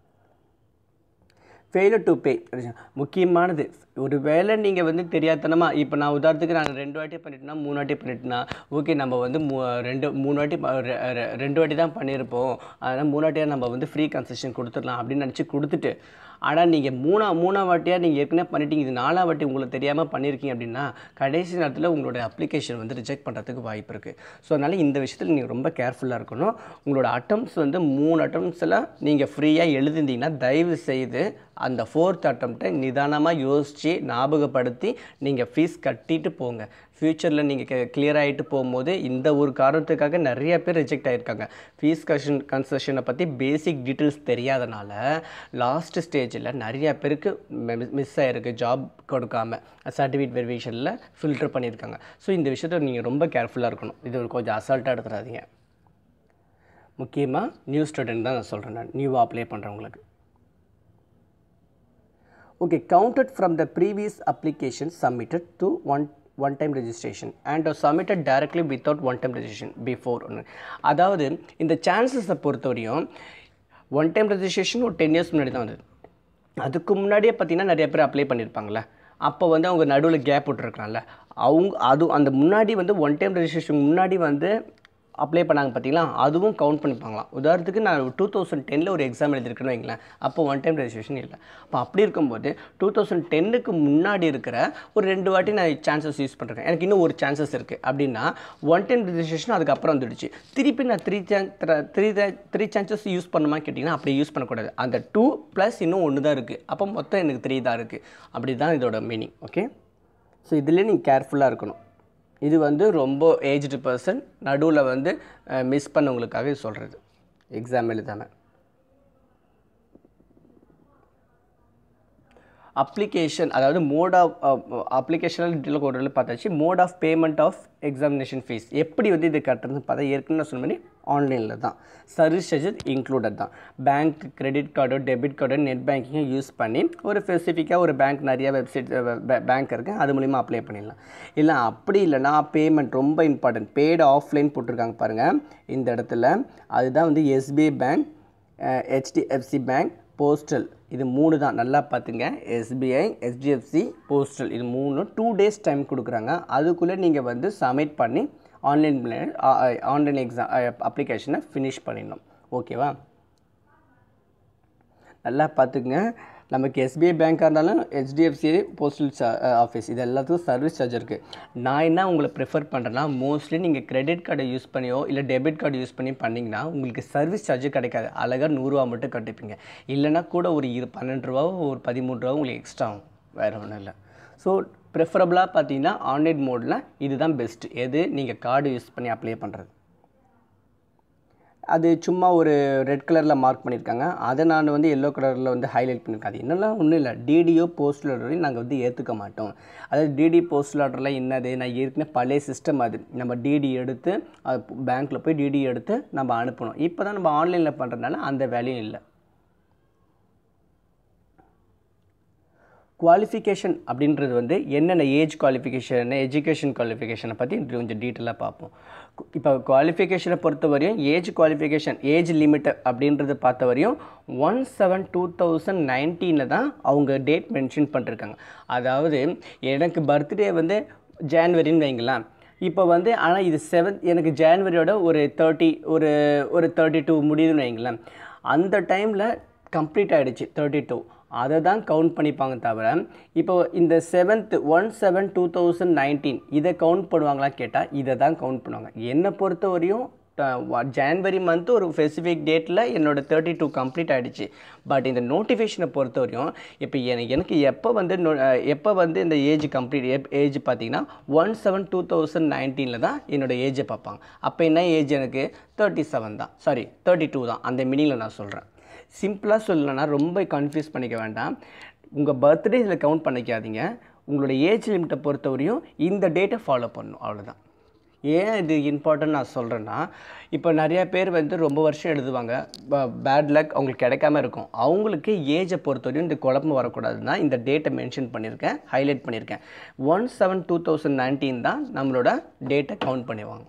ஃபெயிலர் டு பே முக்கியமானது ஒரு வேளை நீங்கள் வந்து தெரியாதனமாக இப்போ நான் உதாரணத்துக்கு நான் ரெண்டு வாட்டி பண்ணிட்டேன்னா மூணு வாட்டி பண்ணிட்டேன்னா ஓகே நம்ம வந்து மூ ரெண்டு மூணு வாட்டி ப- ரெ- ரெ- ரெண்டு வாட்டி தான் பண்ணியிருப்போம் அதனால் மூணு வாட்டியாக நம்ம வந்து ஃப்ரீ கன்செஷன் கொடுத்துடலாம் அப்படின்னு நினச்சி கொடுத்துட்டு ஆனால் நீங்கள் மூணா மூணா வாட்டியாக நீங்கள் ஏற்கனவே பண்ணிட்டீங்க இது நாலா வாட்டி உங்களுக்கு தெரியாமல் பண்ணியிருக்கீங்க அப்படின்னா கடைசி நேரத்தில் உங்களோட அப்ளிகேஷன் வந்து ரிஜெக்ட் பண்ணுறதுக்கு வாய்ப்பு இருக்குது ஸோ அதனால் இந்த விஷயத்தில் நீங்கள் ரொம்ப கேர்ஃபுல்லாக இருக்கணும் உங்களோட அட்டம்ஸ் வந்து மூணு அட்டம்ஸில் நீங்கள் ஃப்ரீயாக எழுதிருந்தீங்கன்னா தயவு செய்து அந்த ஃபோர்த் அட்டம்ப்டை நிதானமாக யோசித்து ஞாபகப்படுத்தி நீங்கள் ஃபீஸ் கட்டிட்டு போங்க ஃப்யூச்சரில் நீங்கள் கிளியர் ஆகிட்டு போகும்போது இந்த ஒரு காரணத்துக்காக நிறைய பேர் ரிஜெக்ட் ஆகிருக்காங்க ஃபீஸ் கன்ஷன் கன்செஷனை பற்றி பேசிக் டீட்டெயில்ஸ் தெரியாதனால லாஸ்ட் ஸ்டேஜில் நிறைய பேருக்கு மிஸ் ஆகிருக்கு ஜாப் கொடுக்காம சர்டிஃபிகேட் வெரிஃபிகேஷனில் ஃபில்டர் பண்ணியிருக்காங்க ஸோ இந்த விஷயத்தை நீங்கள் ரொம்ப கேர்ஃபுல்லாக இருக்கணும் இது கொஞ்சம் அசால்ட்டாக எடுத்துடாதீங்க முக்கியமாக நியூ ஸ்டூடெண்ட் தான் நான் சொல்கிறேன் நான் நியூவாக அப்ளை பண்ணுறவங்களுக்கு okay counted from the previous application submitted to one one time registration and are submitted directly without one time registration before ஒன்று அதாவது இந்த சான்சஸை பொறுத்தவரையும் ஒன் டைம் ரெஜிஸ்ட்ரேஷன் ஒரு டென் இயர்ஸ் முன்னாடி தான் வந்தது அதுக்கு முன்னாடியே பார்த்தீங்கன்னா நிறைய பேர் அப்ளை பண்ணியிருப்பாங்கள்ல அப்போ வந்து அவங்க நடுவில் கேப் விட்டுருக்கலாம்ல அவங்க அது அந்த முன்னாடி வந்து ஒன் டைம் ரெஜிஸ்ட்ரேஷன் முன்னாடி வந்து அப்ளை பண்ணாங்க பார்த்தீங்களா அதுவும் கவுண்ட் பண்ணிப்பாங்களாம் உதாரணத்துக்கு நான் டூ தௌசண்ட் டெனில் ஒரு எக்ஸாம் எழுதிருக்கேன்னு வைங்களேன் அப்போ ஒன் டைம் ரெஜிஸ்ட்ரேஷன் இல்லை அப்போ அப்படி இருக்கும்போது டூ தௌசண்ட் டென்னுக்கு முன்னாடி இருக்கிற ஒரு ரெண்டு வாட்டி நான் சான்சஸ் யூஸ் பண்ணுறேன் எனக்கு இன்னும் ஒரு சான்சஸ் இருக்குது அப்படின்னா ஒன் டைம் ரெஜிஸ்ட்ரேஷன் அதுக்கப்புறம் வந்துடுச்சு திருப்பி நான் த்ரீ சான் த்ரீ த்ரீ சான்சஸ் யூஸ் பண்ணுமா கேட்டிங்கன்னா அப்படி யூஸ் பண்ணக்கூடாது அந்த டூ ப்ளஸ் இன்னும் ஒன்று தான் இருக்குது அப்போ மொத்தம் எனக்கு த்ரீ தான் இருக்குது அப்படி தான் இதோட மீனிங் ஓகே ஸோ இதுலேயே நீங்கள் கேர்ஃபுல்லாக இருக்கணும் இது வந்து ரொம்ப ஏஜ்டு பர்சன் நடுவில் வந்து மிஸ் பண்ணவங்களுக்காக இது சொல்கிறது எக்ஸாம் எழுதாமல் அப்ளிகேஷன் அதாவது மோட் ஆஃப் அப்ளிகேஷனல் டீட்டெயில் ஒரு பார்த்தாச்சு mode of payment of examination fees எப்படி வந்து இது கட்டுறதுன்னு பார்த்தா ஏற்கனவே நான் சொன்ன மாதிரி ஆன்லைனில் தான் சர்வீஸ் சார்ஜஸ் இன்க்ளூடட் தான் பேங்க் கிரெடிட் கார்டோ டெபிட் கார்டோ நெட் பேங்கிங்கை யூஸ் பண்ணி ஒரு ஸ்பெசிஃபிக்காக ஒரு பேங்க் நிறைய வெப்சைட் பேங்க் இருக்குது அது மூலிமா அப்ளை பண்ணிடலாம் இல்லை அப்படி இல்லைன்னா பேமெண்ட் ரொம்ப இம்பார்ட்டன்ட் பெய்டு ஆஃப்லைன் போட்டிருக்காங்க பாருங்கள் இந்த இடத்துல அதுதான் வந்து SBI bank HDFC bank postal இது மூணு தான் நல்லா பார்த்துங்க எஸ்பிஐ ஹெச்டிஎஃப்சி போஸ்டல் இது மூணு டூ டேஸ் டைம் கொடுக்குறாங்க அதுக்குள்ளே நீங்கள் வந்து சப்மிட் பண்ணி ஆன்லைன் ஆன்லைன் எக்ஸாம் அப்ளிகேஷனை ஃபினிஷ் பண்ணிடணும் ஓகேவா நல்லா பார்த்துக்குங்க நமக்கு எஸ்பிஐ பேங்காக இருந்தாலும் ஹெச்டிஎஃப்சி போஸ்டல் ஆஃபீஸ் இது எல்லாத்துக்கும் சர்வீஸ் சார்ஜ் இருக்குது நான் என்ன உங்களை ப்ரிஃபர் பண்ணுறேன்னா மோஸ்ட்லி நீங்கள் கிரெடிட் கார்டை யூஸ் பண்ணியோ இல்லை டெபிட் கார்டு யூஸ் பண்ணி பண்ணிங்கன்னா உங்களுக்கு சர்வீஸ் சார்ஜ் கிடைக்காது அழகாக நூறுரூவா மட்டும் கட்டிப்பீங்க இல்லைன்னா கூட ஒரு இரு பன்னெண்டு ரூபாவோ ஒரு பதிமூணு ரூபாவோ உங்களுக்கு எக்ஸ்ட்ரா ஆகும் வேறு ஒன்றும் இல்லை ஸோ ப்ரிஃபரபுளாக பார்த்தீங்கன்னா ஆன்லைன் மோடில் இதுதான் பெஸ்ட் எது நீங்கள் கார்டு யூஸ் பண்ணி அப்ளை பண்ணுறது அது சும்மா ஒரு ரெட் கலரில் மார்க் பண்ணியிருக்காங்க அதை நான் வந்து எல்லோ கலரில் வந்து ஹைலைட் பண்ணியிருக்கேன் அது என்னெல்லாம் ஒன்றும் இல்லை டிடிஓ போஸ்டல் ஆர்டரையும் நாங்கள் வந்து ஏற்றுக்க மாட்டோம் அதாவது டிடி போஸ்டல் ஆர்டரில் என்னது நான் ஏற்கனவே பழைய சிஸ்டம் அது நம்ம டிடி எடுத்து அது பேங்க்கில் போய் டிடி எடுத்து நம்ம அனுப்பணும் இப்போ தான் நம்ம ஆன்லைனில் பண்ணுறதுனால அந்த வேலையும் இல்லை குவாலிஃபிகேஷன் அப்படின்றது வந்து என்னென்ன ஏஜ் குவாலிஃபிகேஷன் எஜுகேஷன் குவாலிஃபிகேஷனை பற்றி கொஞ்சம் டீட்டெயிலாக பார்ப்போம் இப்போ குவாலிஃபிகேஷனை பொறுத்த வரையும் ஏஜ் குவாலிஃபிகேஷன் ஏஜ் லிமிட் அப்படின்றது பார்த்த வரையும் ஒன் செவன் டூ தௌசண்ட் நைன்டீனில் தான் அவங்க டேட் மென்ஷன் பண்ணிருக்காங்க அதாவது எனக்கு பர்த்டே வந்து ஜான்வரின்னு வைங்களேன் இப்போ வந்து ஆனால் இது செவன்த் எனக்கு ஜான்வரியோட ஒரு தேர்ட்டி ஒரு ஒரு தேர்ட்டி டூ முடியுதுன்னு வைங்களேன் அந்த டைமில் கம்ப்ளீட் ஆகிடுச்சு தேர்ட்டி டூ அதை தான் கவுண்ட் பண்ணிப்பாங்க தவிர இப்போ இந்த seventh one seven two thousand nineteen இதை கவுண்ட் பண்ணுவாங்களா கேட்டால் இதை தான் கவுண்ட் பண்ணுவாங்க என்னை பொறுத்த வரையும் ஜான்வரி மந்த் ஒரு ஸ்பெசிஃபிக் டேட்டில் என்னோட தேர்ட்டி டூ கம்ப்ளீட் ஆகிடுச்சு பட் இந்த நோட்டிஃபிகேஷனை பொறுத்த வரையும் இப்போ எனக்கு எனக்கு எப்போ வந்து no- அஹ் எப்போ வந்து இந்த ஏஜ் கம்ப்ளீட் ஏஜ் பார்த்தீங்கன்னா ஒன் செவன் டூ தௌசண்ட் நைன்டீனில் தான் என்னோட ஏஜை பார்ப்பாங்க அப்போ என்ன ஏஜ் எனக்கு தேர்ட்டி செவன் தான் சாரி தேர்ட்டி டூ தான் அந்த மீனிங்கில் நான் சொல்கிறேன் சிம்பிளாக சொல்லலைன்னா ரொம்ப கன்ஃபியூஸ் பண்ணிக்க வேண்டாம் உங்கள் பர்த்டே இதில் கவுண்ட் பண்ணிக்காதீங்க உங்களோட ஏஜ் லிமிட்டை பொறுத்தவரையும் இந்த டேட்டை ஃபாலோ பண்ணணும் அவ்வளவுதான் ஏன் இது இம்பார்ட்டன்ட் நான் சொல்கிறேன்னா இப்போ நிறையா பேர் வந்து ரொம்ப வருஷம் எழுதுவாங்க பேட் லக் அவங்களுக்கு கிடைக்காம இருக்கும் அவங்களுக்கு ஏஜை பொறுத்தவரையும் இந்த குழப்பம் வரக்கூடாதுன்னா இந்த டேட்டை மென்ஷன் பண்ணியிருக்கேன் ஹைலைட் பண்ணியிருக்கேன் one seven two thousand nineteen தான் நம்மளோட டேட்டை கவுண்ட் பண்ணுவாங்க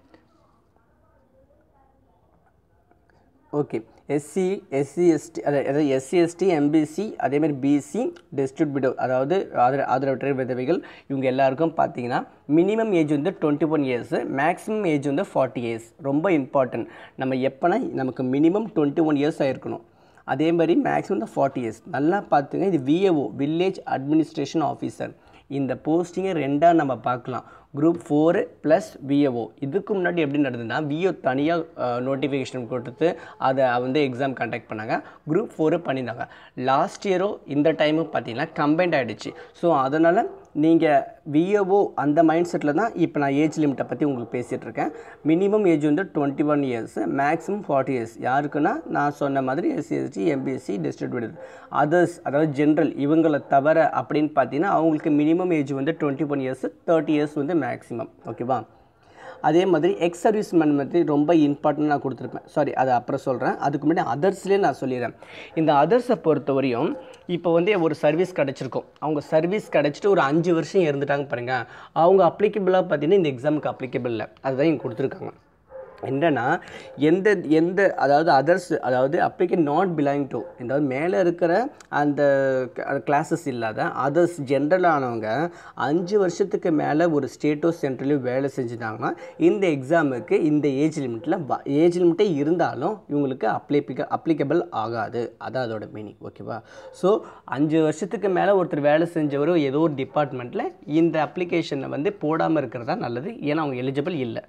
ஓகே எஸ்சி எஸ்சி எஸ்டி அதாவது எஸ்சி எஸ்டி எம்பிசி அதேமாதிரி பிசி டிஸ்ட்ரிபியூட் விடோ அதாவது ஆதர ஆதரவற்ற விதவைகள் இவங்க எல்லாருக்கும் பார்த்தீங்கன்னா மினிமம் ஏஜ் வந்து twenty one years maximum age வந்து ஃபார்ட்டி இயர்ஸ் ரொம்ப இம்பார்ட்டன்ட் நம்ம எப்போனா நமக்கு மினிமம் டுவெண்ட்டி ஒன் இயர்ஸ் ஆயிருக்கணும் அதே மாதிரி மேக்ஸிமம் தான் ஃபார்ட்டி இயர்ஸ் நல்லா பார்த்துங்க இது விஏஓ வில்லேஜ் அட்மினிஸ்ட்ரேஷன் ஆஃபீஸர் இந்த போஸ்டிங்கை ரெண்டாக நம்ம பார்க்கலாம் குரூப் ஃபோரு ப்ளஸ் விஏஓ இதுக்கு முன்னாடி எப்படி நடந்ததுன்னா விஏஓ தனியாக நோட்டிஃபிகேஷன் கொடுத்து அதை வந்து எக்ஸாம் கண்டக்ட் பண்ணாங்க குரூப் ஃபோரு பண்ணியிருந்தாங்க லாஸ்ட் இயரோ இந்த டைமும் பார்த்தீங்கன்னா கம்பைண்ட் ஆகிடுச்சு ஸோ அதனால் நீங்கள் விஏஓ அந்த மைண்ட் செட்டில் தான் இப்போ நான் ஏஜ் லிமிட்டை பற்றி உங்களுக்கு பேசிகிட்டு இருக்கேன் மினிமம் ஏஜ் வந்து twenty one years maximum forty years யாருக்குன்னா நான் சொன்ன மாதிரி எஸ்சிஎஸ்டி எம்பிஎஸ்சி டிஸ்ட்ரிபியூட்டர் அதர்ஸ் அதாவது ஜென்ரல் இவங்களை தவிர அப்படின்னு பார்த்தீங்கன்னா அவங்களுக்கு மினிமம் ஏஜ் வந்து twenty one years thirty years வந்து மேக்ஸிமம் ஓகேவா அதே மாதிரி எக்ஸ் சர்வீஸ்மேன் பற்றி ரொம்ப இம்பார்ட்டன்ட் நான் கொடுத்துருப்பேன் சாரி அதை அப்புறம் சொல்கிறேன் அதுக்கு முன்னாடி அதர்ஸ்லேயே நான் சொல்லிடுறேன் இந்த அதர்ஸை பொறுத்தவரையும் இப்போ வந்து ஒரு சர்வீஸ் கிடச்சிருக்கும் அவங்க சர்வீஸ் கிடச்சிட்டு ஒரு அஞ்சு வருஷம் இருந்துட்டாங்க பாருங்க அவங்க அப்ளிகபிளாக பார்த்தீங்கன்னா இந்த எக்ஸாமுக்கு அப்ளிகபிள் இல்லை அதுதான் இங்கே கொடுத்துருக்காங்க என்னன்னா எந்த எந்த அதாவது அதர்ஸ் அதாவது அப்ளிகேட் நாட் பிலாங் டு அதாவது மேலே இருக்கிற அந்த கிளாஸஸ் இல்லாத அதர்ஸ் ஜென்ரலானவங்க அஞ்சு வருஷத்துக்கு மேலே ஒரு ஸ்டேட்டோ சென்டர்லேயும் வேலை செஞ்சுட்டாங்கன்னா இந்த எக்ஸாமுக்கு இந்த ஏஜ் லிமிட்டில் ஏஜ் லிமிட்டே இருந்தாலும் இவங்களுக்கு அப்ளிபிக அப்ளிகபிள் ஆகாது அதான் அதோட மீனிங் ஓகேவா ஸோ அஞ்சு வருஷத்துக்கு மேலே ஒருத்தர் வேலை செஞ்சவர் ஏதோ ஒரு டிபார்ட்மெண்ட்டில் இந்த அப்ளிகேஷனை வந்து போடாமல் இருக்கிறதா நல்லது ஏன்னா அவங்க எலிஜிபிள் இல்லை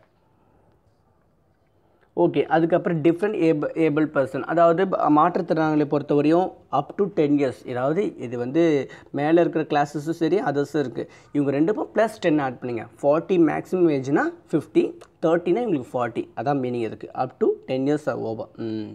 ஓகே அதுக்கப்புறம் டிஃப்ரெண்ட் ஏப ஏபிள் பர்சன் அதாவது ப- மாற்றுத்திறனாளிகளை பொறுத்தவரையும் அப் டு டென் இயர்ஸ் அதாவது இது வந்து மேலே இருக்கிற கிளாஸஸும் சரி அதர்ஸும் இருக்குது இவங்க ரெண்டுக்கும் ப்ளஸ் டென் ஆட் பண்ணிங்க ஃபார்ட்டி மேக்ஸிமம் ஏஜ்னா ஃபிஃப்டி தேர்ட்டினா இவங்களுக்கு ஃபார்ட்டி அதான் மீனிங் இருக்குது up to ten years over ம்